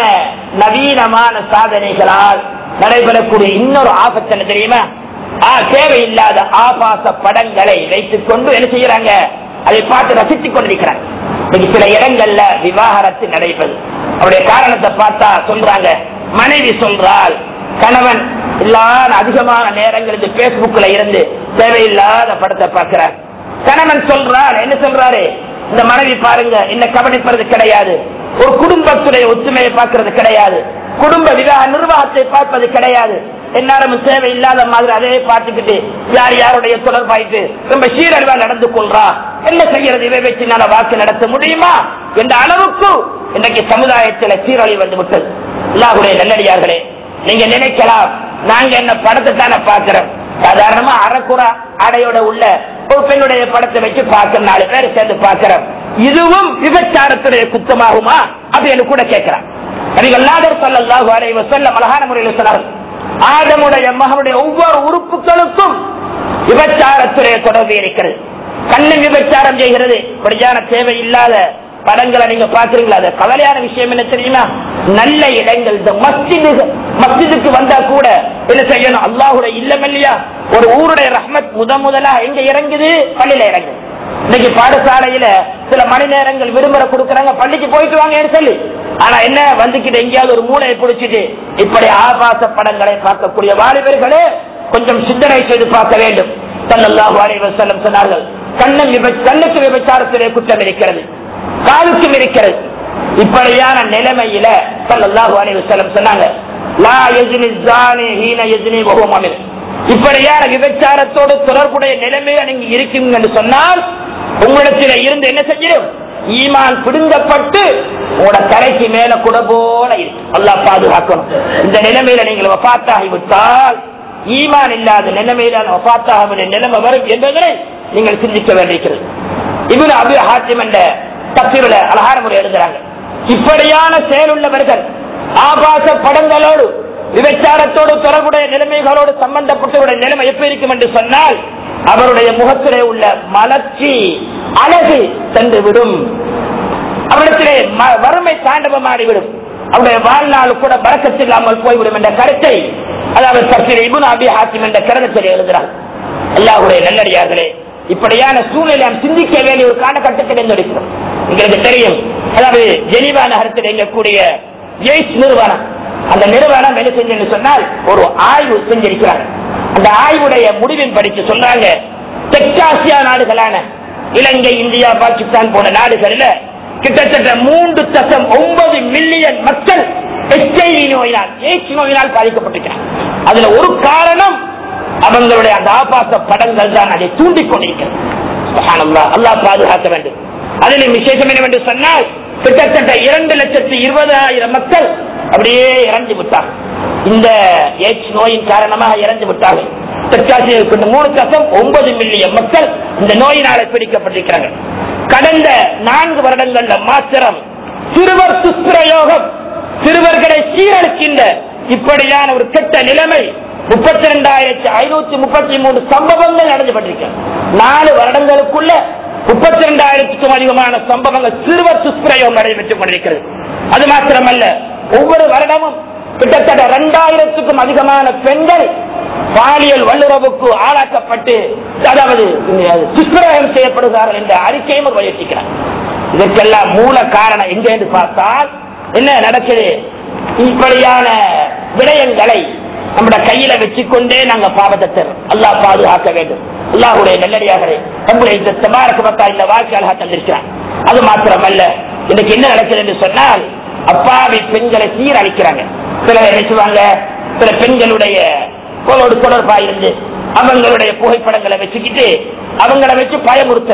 B: நவீனமான சாதனைகளால் நடைபெறக்கூடிய இன்னொரு ஆபத்து என்ன தெரியுமா ஆ, தேவையில்லாத ஆபாச படங்களை வைத்துக் கொண்டு என்ன செய்யறாங்க அதை பார்த்து ரசித்துக் கொண்டிருக்கிறாங்க இன்னைக்கு சில இடங்கள்ல விவாகரத்து நடைபெறுது அவருடைய காரணத்தை பார்த்தா சொல்றாங்க மனைவி சொல்றாள் கணவன் இல்லாத அதிகமான நேரங்கள் இந்த பேஸ்புக்ல இருந்து தேவையில்லாத படத்தை பார்க்கிறார் கணவன் சொல்றார் என்ன சொல்றாரு இந்த மனைவி பாருங்க என்ன கவனிப்பது கிடையாது ஒரு குடும்பத்துடைய ஒற்றுமையை பார்க்கிறது கிடையாது குடும்ப விவாக நிர்வாகத்தை பார்ப்பது கிடையாது எந்நேரமும் தேவை இல்லாத மாதிரி அதே பார்த்துக்கிட்டு யார் யாருடைய தொடர்பாயிட்டு ரொம்ப சீரழிவா நடந்து கொள்றா என்ன செய்யறது இவை வச்சு என்னால வாக்கு நடத்த முடியுமா என்ற அளவுக்கு இன்றைக்கு சமுதாயத்தில் சீரழிவு வந்து விட்டது அல்லாஹுடைய நல்லடியார்களே நீங்க நினைக்கலாம் நாங்க என்ன படத்தை தானே பாக்குறோம் சாதாரணமா அறக்குறா ஆடையோட உள்ள ஒரு பெண்ணுடைய படத்தை வச்சு பார்க்க நாலு பேர் சேர்ந்து பார்க்கிறோம் இதுவும் விபச்சாரத்துடைய குத்தமாகுமா அப்படின்னு கூட கேட்கிறான் நபிகள்நாதர் ஸல்லல்லாஹு அலைஹி வஸல்லம் அழகான முறையில் சொன்னார்கள் ஆதமுடைய மகனுடைய ஒவ்வொரு உறுப்புகளுக்கும் விபச்சாரத்துடைய தொடர்பு இருக்கிறது கண்ணு விபச்சாரம் செய்கிறது இப்படியான தேவை இல்லாத படங்களை நீங்க பாக்குறீங்களா அது கவலையான விஷயம் என்ன தெரியுமா நல்ல இடங்கள் இந்த மஸ்ஜிது மஸ்ஜிதுக்கு வந்தா கூட என்ன செய்யணும் அல்லாஹுடைய இல்லம் இல்லையா ஒரு ஊருடைய ரஹ்மத் முத முதலா எங்க இறங்குது பள்ளியில இறங்குது இன்னைக்கு பாடசாலையில சில மணி நேரங்கள் விடுமுறை கொடுக்கறாங்க பள்ளிக்கு போயிட்டு வாங்கன்னு சொல்லி ஆனா என்ன வந்துக்கிட்டு எங்கேயாவது ஒரு மூளையை பிடிச்சிட்டு இப்படி ஆபாச படங்களை பார்க்கக்கூடிய வாலிபர்களே கொஞ்சம் சிந்தனை செய்து பார்க்க வேண்டும் சல்லல்லாஹு அலைஹி வஸல்லம் சொன்னார்கள் கண்ணன் விப- கண்ணுக்கு விபச்சாரத்திலே குற்றம் இருக்கிறது காலுக்கும் இருக்கிறது இப்படியான நிலைமையில சல்லல்லாஹு அலைஹி வஸல்லம் சொன்னாங்க லா யஜ்னி ஸானி ஹீன யஜ்னி வஹுவ முஃமின் இப்படியான விபச்சாரத்தோடு தொடர்புடைய நிலைமையில நீங்க இருக்கீங்க என்று சொன்னால் உங்களிடத்தில் இருந்து என்ன செஞ்சிடும் ஈமான் பிடுங்கப்பட்டு உங்களோட தலைக்கு மேல கூட போல இருக்கு அல்லாஹ் பாதுகாக்கணும் இந்த நிலைமையில நீங்கள் வஃபாத்தாகி விட்டால் ஈமான் இல்லாத நிலைமையில வஃபாத்தாக வேண்டிய நிலைமை வரும் என்பதை நீங்கள் சிந்திக்க வேண்டியிருக்கிறது இவரு அபி ஹாத்திம் என்ற தப்பிரில அழகான முறை எழுதுறாங்க இப்படியான செயலுள்ளவர்கள் ஆபாச படங்களோடு விபச்சாரத்தோடு தொடர்புடைய நிலைமைகளோடு சம்பந்தப்பட்டவருடைய நிலைமை எப்படி இருக்கும் என்று சொன்னால் அவருடைய முகத்திலே உள்ள மலர்ச்சி அழகு சென்று விடும் அவரிடத்திலே ம- வறுமை தாண்டவமாடிவிடும் அவருடைய வாழ்நாள் கூட பறக்கத்தில்லாமல் போய்விடும் என்ற கருத்தை அதாவது தப்சீர் இபுன் அபி ஹாத்திம் என்ற கருதத்தில் எழுதுகிறார் அல்லாஹுடைய நல்லடியார்களே இப்படியான சூழ்நிலை நாம் சிந்திக்க வேண்டிய ஒரு காலகட்டத்தில் இருந்திருக்கிறோம் உங்களுக்கு தெரியும் அதாவது ஜெனிவா நகரத்தில் இயங்கக்கூடிய எய்ட்ஸ் நிறுவனம் அந்த நிறுவனம் என்ன செஞ்சு சொன்னால் ஒரு ஆய்வு செஞ்சிருக்கிறாங்க அந்த ஆய்வுடைய முடிவின் படிச்சு சொல்றாங்க தெற்காசியா நாடுகளான இலங்கை இந்தியா பாகிஸ்தான் போன்ற நாடுகளில் கிட்டத்தட்ட மூன்று தசம் ஒன்பது மில்லியன் மக்கள் எச்ஐவி நோயினால் எய்ட்ஸ் நோயினால் பாதிக்கப்பட்டிருக்கிறார் அதுல ஒரு காரணம் அவங்களுடைய அந்த ஆபாச படங்கள் தான் அதை தூண்டிக் கொண்டிருக்கிறது சுப்ஹானல்லாஹ், அல்லாஹ் பாதுகாக்க வேண்டும் அதிலும் விசேஷம் என்னவென்று சொன்னால் கிட்டத்தட்ட இரண்டு லட்சத்தி இருபதாயிரம் மக்கள் அப்படியே இறந்து விட்டார் இந்த எய்ட்ஸ் நோயின் காரணமாக இறந்து விட்டார்கள் தெற்காசியில் இருக்கின்ற மூணு தசம் ஒன்பது மில்லியன் மக்கள் இந்த நோயினால பிடிக்கப்பட்டிருக்கிறாங்க கடந்த நான்கு வருடங்கள்ல மாத்திரம் சிறுவர் துஷ்பிரயோகம் சிறுவர்களை சீரழிக்கின்ற இப்படியான ஒரு கெட்ட நிலைமை முப்பத்தி ரெண்டாயிரத்தி ஐநூத்தி முப்பத்தி மூணு சம்பவங்கள் நடந்துபட்டிருக்கிறது நாலு வருடங்களுக்குள்ள முப்பத்தி ரெண்டாயிரத்துக்கும் அதிகமான சம்பவங்கள் சிறுவர் துஷ்பிரயோகம் நடைபெற்றுக் கொண்டிருக்கிறது அது மாத்திரமல்ல ஒவ்வொரு வருடமும் கிட்டத்தட்ட இரண்டாயிரத்துக்கும் அதிகமான பெண்கள் பாலியல் வல்லுறவுக்கு ஆளாக்கப்பட்டு அதாவது துஷ்பிரயோகம் செய்யப்படுகிறார்கள் என்ற அறிக்கையும் அவர் வலியுறுத்திக்கிறார் இதற்கெல்லாம் மூல காரணம் எங்க என்று பார்த்தால் என்ன நடக்குது இப்படியான விடயங்களை நம்முடைய கையில வச்சுக்கொண்டே நாங்க பாவத்தை தரும் அல்லாஹ் பாதுகாக்க வேண்டும் அல்லாஹுடைய நல்லடியாகவே நம்முடைய இந்த தபாரகமத்தா இந்த வாழ்க்கை அழகா தந்திருக்கிறான் அது மாத்திரமல்ல இன்னைக்கு என்ன நடக்குது என்று சொன்னால் அப்பாவி பெண்களை சீரழிக்கிறாங்க சிலர் என்ன செய்வாங்க சில பெண்களுடைய கோலோடு தொடர்பா இருந்து அவங்களுடைய புகைப்படங்களை வச்சுக்கிட்டு அவங்கள வச்சு பயமுறுத்துறது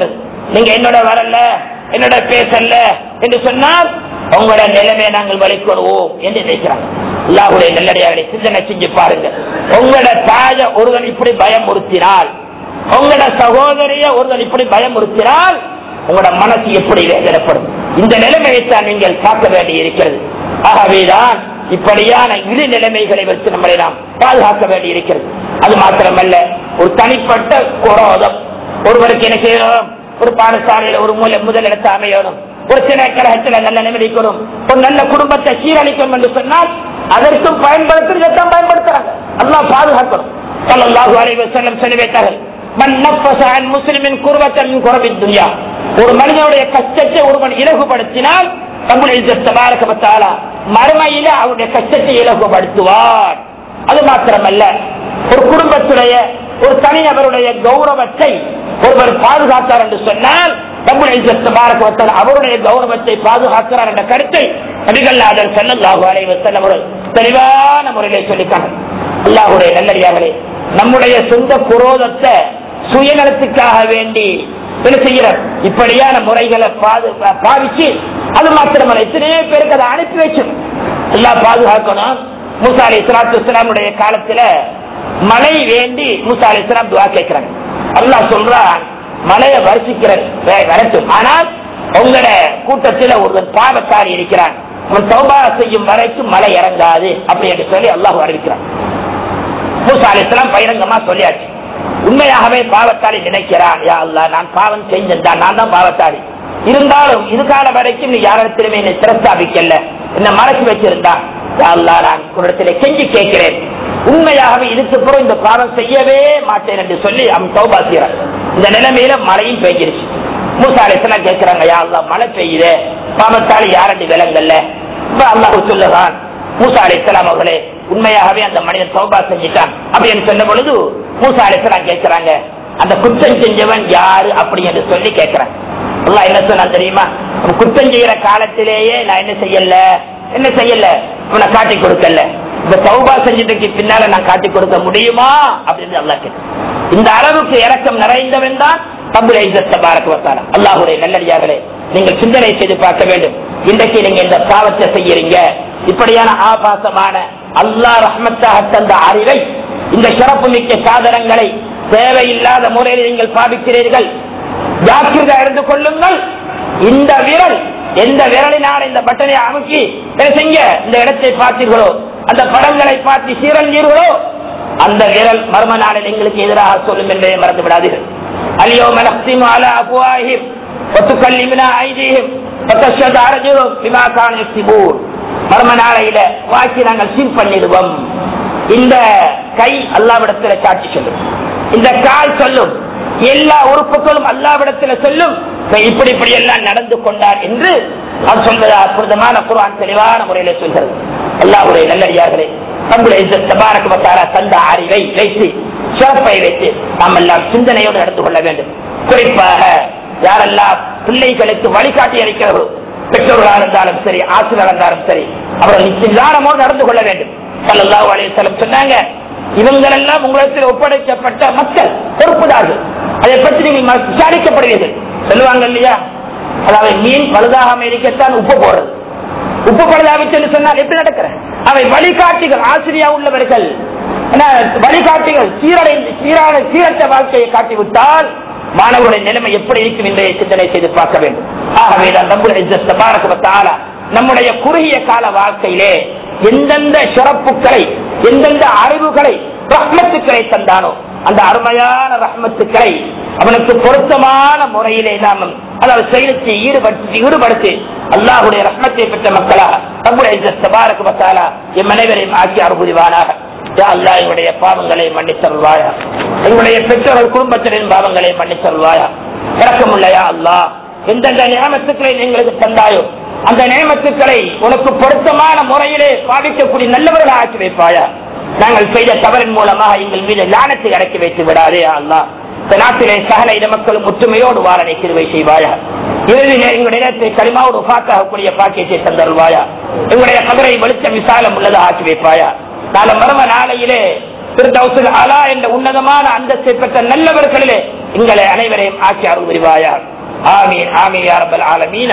B: நீங்க என்னோட வரல என்னோட பேசல என்று சொன்னால் உங்களோட நிலைமையை நாங்கள் வலிக்கொள்வோம் என்று நினைக்கிறாங்க அல்லாஹுடைய நல்லடியார்களை சிந்தனை செஞ்சு பாருங்க உங்களோட தாய ஒருவன் இப்படி பயமுறுத்தினால் உங்களோட சகோதரிய ஒருவன் இப்படி பயமுறுத்தினால் உங்களோட மனசு எப்படி வேதனைப்படும் இந்த நிலைமையை தான் நீங்கள் பார்க்க வேண்டி இருக்கிறது ஆகவேதான் இப்படியான இரு நிலைமைகளை வச்சு நம்மளை நாம் பாதுகாக்க வேண்டி இருக்கிறது அது மாத்திரமல்ல ஒரு தனிப்பட்ட குரோதம் ஒருவருக்கு என்ன செய்யணும் ஒரு பாடசாலையில ஒரு மூல முதலிடத்தை அமையணும் ஒரு சில கழகத்தில் நல்ல நிலைமைக்கணும் ஒரு நல்ல குடும்பத்தை சீரழிக்கணும் என்று சொன்னால் அதற்கும் பயன்படுத்துறதான் பயன்படுத்துறாங்க அல்லாஹ் பாதுகாக்கணும் ஸல்லல்லாஹு அலைஹி வஸல்லம் சொல்லி வைத்தார்கள் மன் நஃபஸ அன் முஸ்லிமின் குர்பத்தன் மின் குரபித் துன்யா ஒரு மனிதனுடைய கஷ்டத்தை ஒருவன் இலகுபடுத்தினால் ரப்புல் இஸ்ஸத் தபாரக வ தஆலா மறுமையில அவருடைய கஷ்டத்தை இலகுபடுத்துவார் அது மாத்திரமல்ல ஒரு குடும்பத்துடைய ஒரு தனிநபருடைய கௌரவத்தை ஒருவர் பாதுகாத்தார் என்று சொன்னால் ரப்புல் இஸ்ஸத் தபாரக வ தஆலா அவருடைய கௌரவத்தை பாதுகாக்கிறார் என்ற கருத்தை நபிகள் நாதர் ஸல்லல்லாஹு அலைஹி வஸல்லம் அவர்கள் தெளிவான முறையிலே சொல்லிக்காங்க அல்லாஹ்வுடைய நல்லடியார்களே நம்முடைய சொந்த குரோதத்தை சுயநலத்துக்காக வேண்டி என்ன செய்கிறார் இப்படியான முறைகளை பாது- பாவிச்சு அது மாத்திரமல்ல எத்தனையோ பேருக்கு அதை அனுப்பி வச்சிடும் எல்லாம் பாதுகாக்கணும் மூசா அலி இஸ்லாத்து இஸ்லாமுடைய காலத்துல மழை வேண்டி மூசா அலி இஸ்லாம் துவா கேட்கிறாங்க அல்லாஹ் சொல்றான் மழையை வருஷிக்கிறது வரட்டும் ஆனால் உங்களோட கூட்டத்தில் ஒருவன் பாவத்தாரி இருக்கிறான் அவன் தௌபா செய்யும் வரைக்கும் மழை இறங்காது அப்படி என்று சொல்லி அல்லாஹ் அறிவிக்கிறான் மூசா அலிஸ்லாம் பகிரங்கமா சொல்லியாச்சு உண்மையாகவே பாவத்தாளி நினைக்கிறான் யா அல்லாஹ் நான் பாவம் செஞ்சேன் நான் தான் பாவத்தாளி இருந்தாலும் இது கால வரைக்கும் நீ யாரிடத்திலுமே என்னை பிரஸ்தாபிக்கல என்ன மறைச்சு வச்சிருந்தா யா அல்லாஹ் நான் உன்னிடத்திலே கெஞ்சி கேட்கிறேன் உண்மையாகவே இதுக்கு பிறகு இந்த பாவம் செய்யவே மாட்டேன் என்று சொல்லி அவன் சௌபா செய்யறான் இந்த நிலைமையில மழையும் பெய்ஞ்சிருச்சு மூசா அலிஸ்லாம் கேட்கிறாங்க யா அல்லாஹ் மழை பெய்யுதே பாவத்தாளி யாரண்டி விலங்கல்ல இப்ப அல்லாஹ் சொல்லுறான் மூசா அலிஸ்லாம் அவர்களே உண்மையாகவே அந்த மனிதன் சௌபா செஞ்சுட்டான் அப்படின்னு சொன்ன பொழுது மூசா அலிஸ்லாம் கேட்கிறாங்க அந்த குற்றம் செஞ்சவன் யாரு அப்படி என்று சொல்லி கேட்கிறாங்க அல்லாஹ் என்ன சொன்னா தெரியுமா அவன் குற்றம் செய்யற காலத்திலேயே நான் என்ன செய்யல என்ன செய்யல இவனை காட்டி கொடுக்கல இந்த சௌபா செஞ்சதுக்கு பின்னால நான் காட்டி கொடுக்க முடியுமா அப்படின்னு அல்லாஹ் கேட்க இந்த அளவுக்கு இறக்கம் நிறைந்தவன் தான் தம்புரை பாரக் வத்தான அல்லாஹுடைய நல்லடியார்களே நீங்கள் சிந்தனை செய்து பார்க்க வேண்டும் இன்றைக்கு நீங்க இந்த பாவத்தை செய்யறீங்க இப்படியான ஆபாசமான அல்லாஹ் ரஹ்மத்தாக தந்த அறிவை இந்த சிறப்பு மிக்க சாதனங்களை தேவையில்லாத முறையில் நீங்கள் பாவிக்கிறீர்கள் ஜாக்கிரதை அறிந்து கொள்ளுங்கள் இந்த விரல் எந்த விரலினால் இந்த பட்டனை அமுக்கி என்ன செய்ய இந்த இடத்தை பார்த்தீர்களோ அந்த படங்களை பார்த்து சீரழிஞ்சீர்களோ அந்த விரல் மர்ம நாளில் எங்களுக்கு எதிராக சொல்லும் என்பதை மறந்து விடாதீர்கள் அலியோ மனசிம் அலா அபுவாஹிம் ஒத்துக்கல்லிமினா ஐதீகம் ஒத்தஷத அரஜுரும் பிமா கான சிபூர் மர்ம நாளையில வாக்கி நாங்கள் சீல் பண்ணிடுவோம் இந்த கை அல்லாவிடத்துல சாட்சி சொல்லும் இந்த கால் சொல்லும் எல்லா உறுப்புகளும் அல்லாவிடத்துல சொல்லும் இவன் இப்படி இப்படி எல்லாம் நடந்து கொண்டார் என்று அவர் சொல்வது அற்புதமான குர்ஆன் தெளிவான முறையில சொல்கிறது அல்லாஹ்வுடைய நல்லடியார்களே நம்முடைய இந்த தபாரக் வத்தாரா தந்த அறிவை வைத்து சிறப்பை வைத்து நாம் எல்லாம் சிந்தனையோடு நடந்து கொள்ள வேண்டும் குறிப்பாக யாரெல்லாம் பிள்ளைகளுக்கு வழிகாட்டி அளிக்கிறவர்களோ பெற்றோர்களாக இருந்தாலும் சரி ஆசிரியர் இருந்தாலும் சரி அவர்கள் நிதானமோடு நடந்து கொள்ள வேண்டும் சல்லல்லாஹு அலைஹி வஸல்லம் சொன்னாங்க இவங்களெல்லாம் உங்களிடத்தில் ஒப்படைக்கப்பட்ட மக்கள் பொறுப்புதார்கள் அதை பற்றி நீங்கள் ம- விசாரிக்கப்படுவீர்கள் சொல்லுவாங்க இல்லையா அதாவது மீன் பழுதாகாம இருக்கத்தான் உப்பு போடுறது உப்பு பழுதாவிட்டு சொன்னால் எப்படி நடக்கிற அவை வழிகாட்டிகள் ஆசிரியா உள்ளவர்கள் என்ன, வழிகாட்டிகள் சீரடைந்து சீரான சீரற்ற வாழ்க்கையை காட்டிவிட்டால் மாணவர்களுடைய நிலைமை எப்படி இருக்கும் என்பதை சிந்தனை செய்து பார்க்க வேண்டும் ஆகவே தான் நம்முடைய இஸ்ஸத் தபாரக வ தஆலா நம்முடைய குறுகிய கால வாழ்க்கையிலே எந்தெந்த சிறப்புகளை எந்தெந்த அறிவுகளை ரஹ்மத்துக்களை தந்தானோ அந்த அருமையான ரஹ்மத்துக்களை அவனுக்கு பொருத்தமான முறையிலே நாம் அதாவது செயலுக்கு ஈடுபடுத்தி ஈடுபடுத்தி அல்லாஹுடைய ரஹ்மத்தை பெற்ற மக்களாக நம்முடைய இஸ்ஸத் தபாரக வ தஆலா எம் அனைவரையும் ஆக்கி அருள்புரிவானாக யா அல்லாஹ் எங்களுடைய பாவங்களை மன்னித்தருள்வாயா எங்களுடைய பெற்றோர்கள் குடும்பத்தினரின் பாவங்களை மன்னித்தருள்வாயா இறக்கமுள்ளையா அல்லாஹ் எந்தெந்த நியமத்துக்களை எங்களுக்கு தந்தாயோ அந்த நியமத்துக்களை உனக்கு பொருத்தமான முறையிலே பாவிக்கக்கூடிய நல்லவர்கள் ஆக்கி வைப்பாயா நாங்கள் செய்த தவறின் மூலமாக எங்கள் மீது லானத்தை இறக்கி வைத்து விடாதே யா அல்லாஹ் இந்த நாட்டிலே சகல இன மக்களும் ஒற்றுமையோடு வாழனை கிருவை செய்வாயா இறுதி நே- எங்களுடைய நேரத்தை களிமாவோடு பாக்காகக்கூடிய பாக்கியத்தை தந்தருள்வாயா எங்களுடைய கபரை வெளிச்சம் விசாலம் உள்ளதாக ஆக்கி வைப்பாயா நாளை மர்ம நாளையிலே திருதௌசுல் அலா என்ற உன்னதமான அந்தஸ்தை பெற்ற நல்லவர்களிலே எங்களை அனைவரையும் ஆக்கி அருள் புரிவாயா ஆமீன் ஆமீன் யா ரப்பல் ஆலமீன்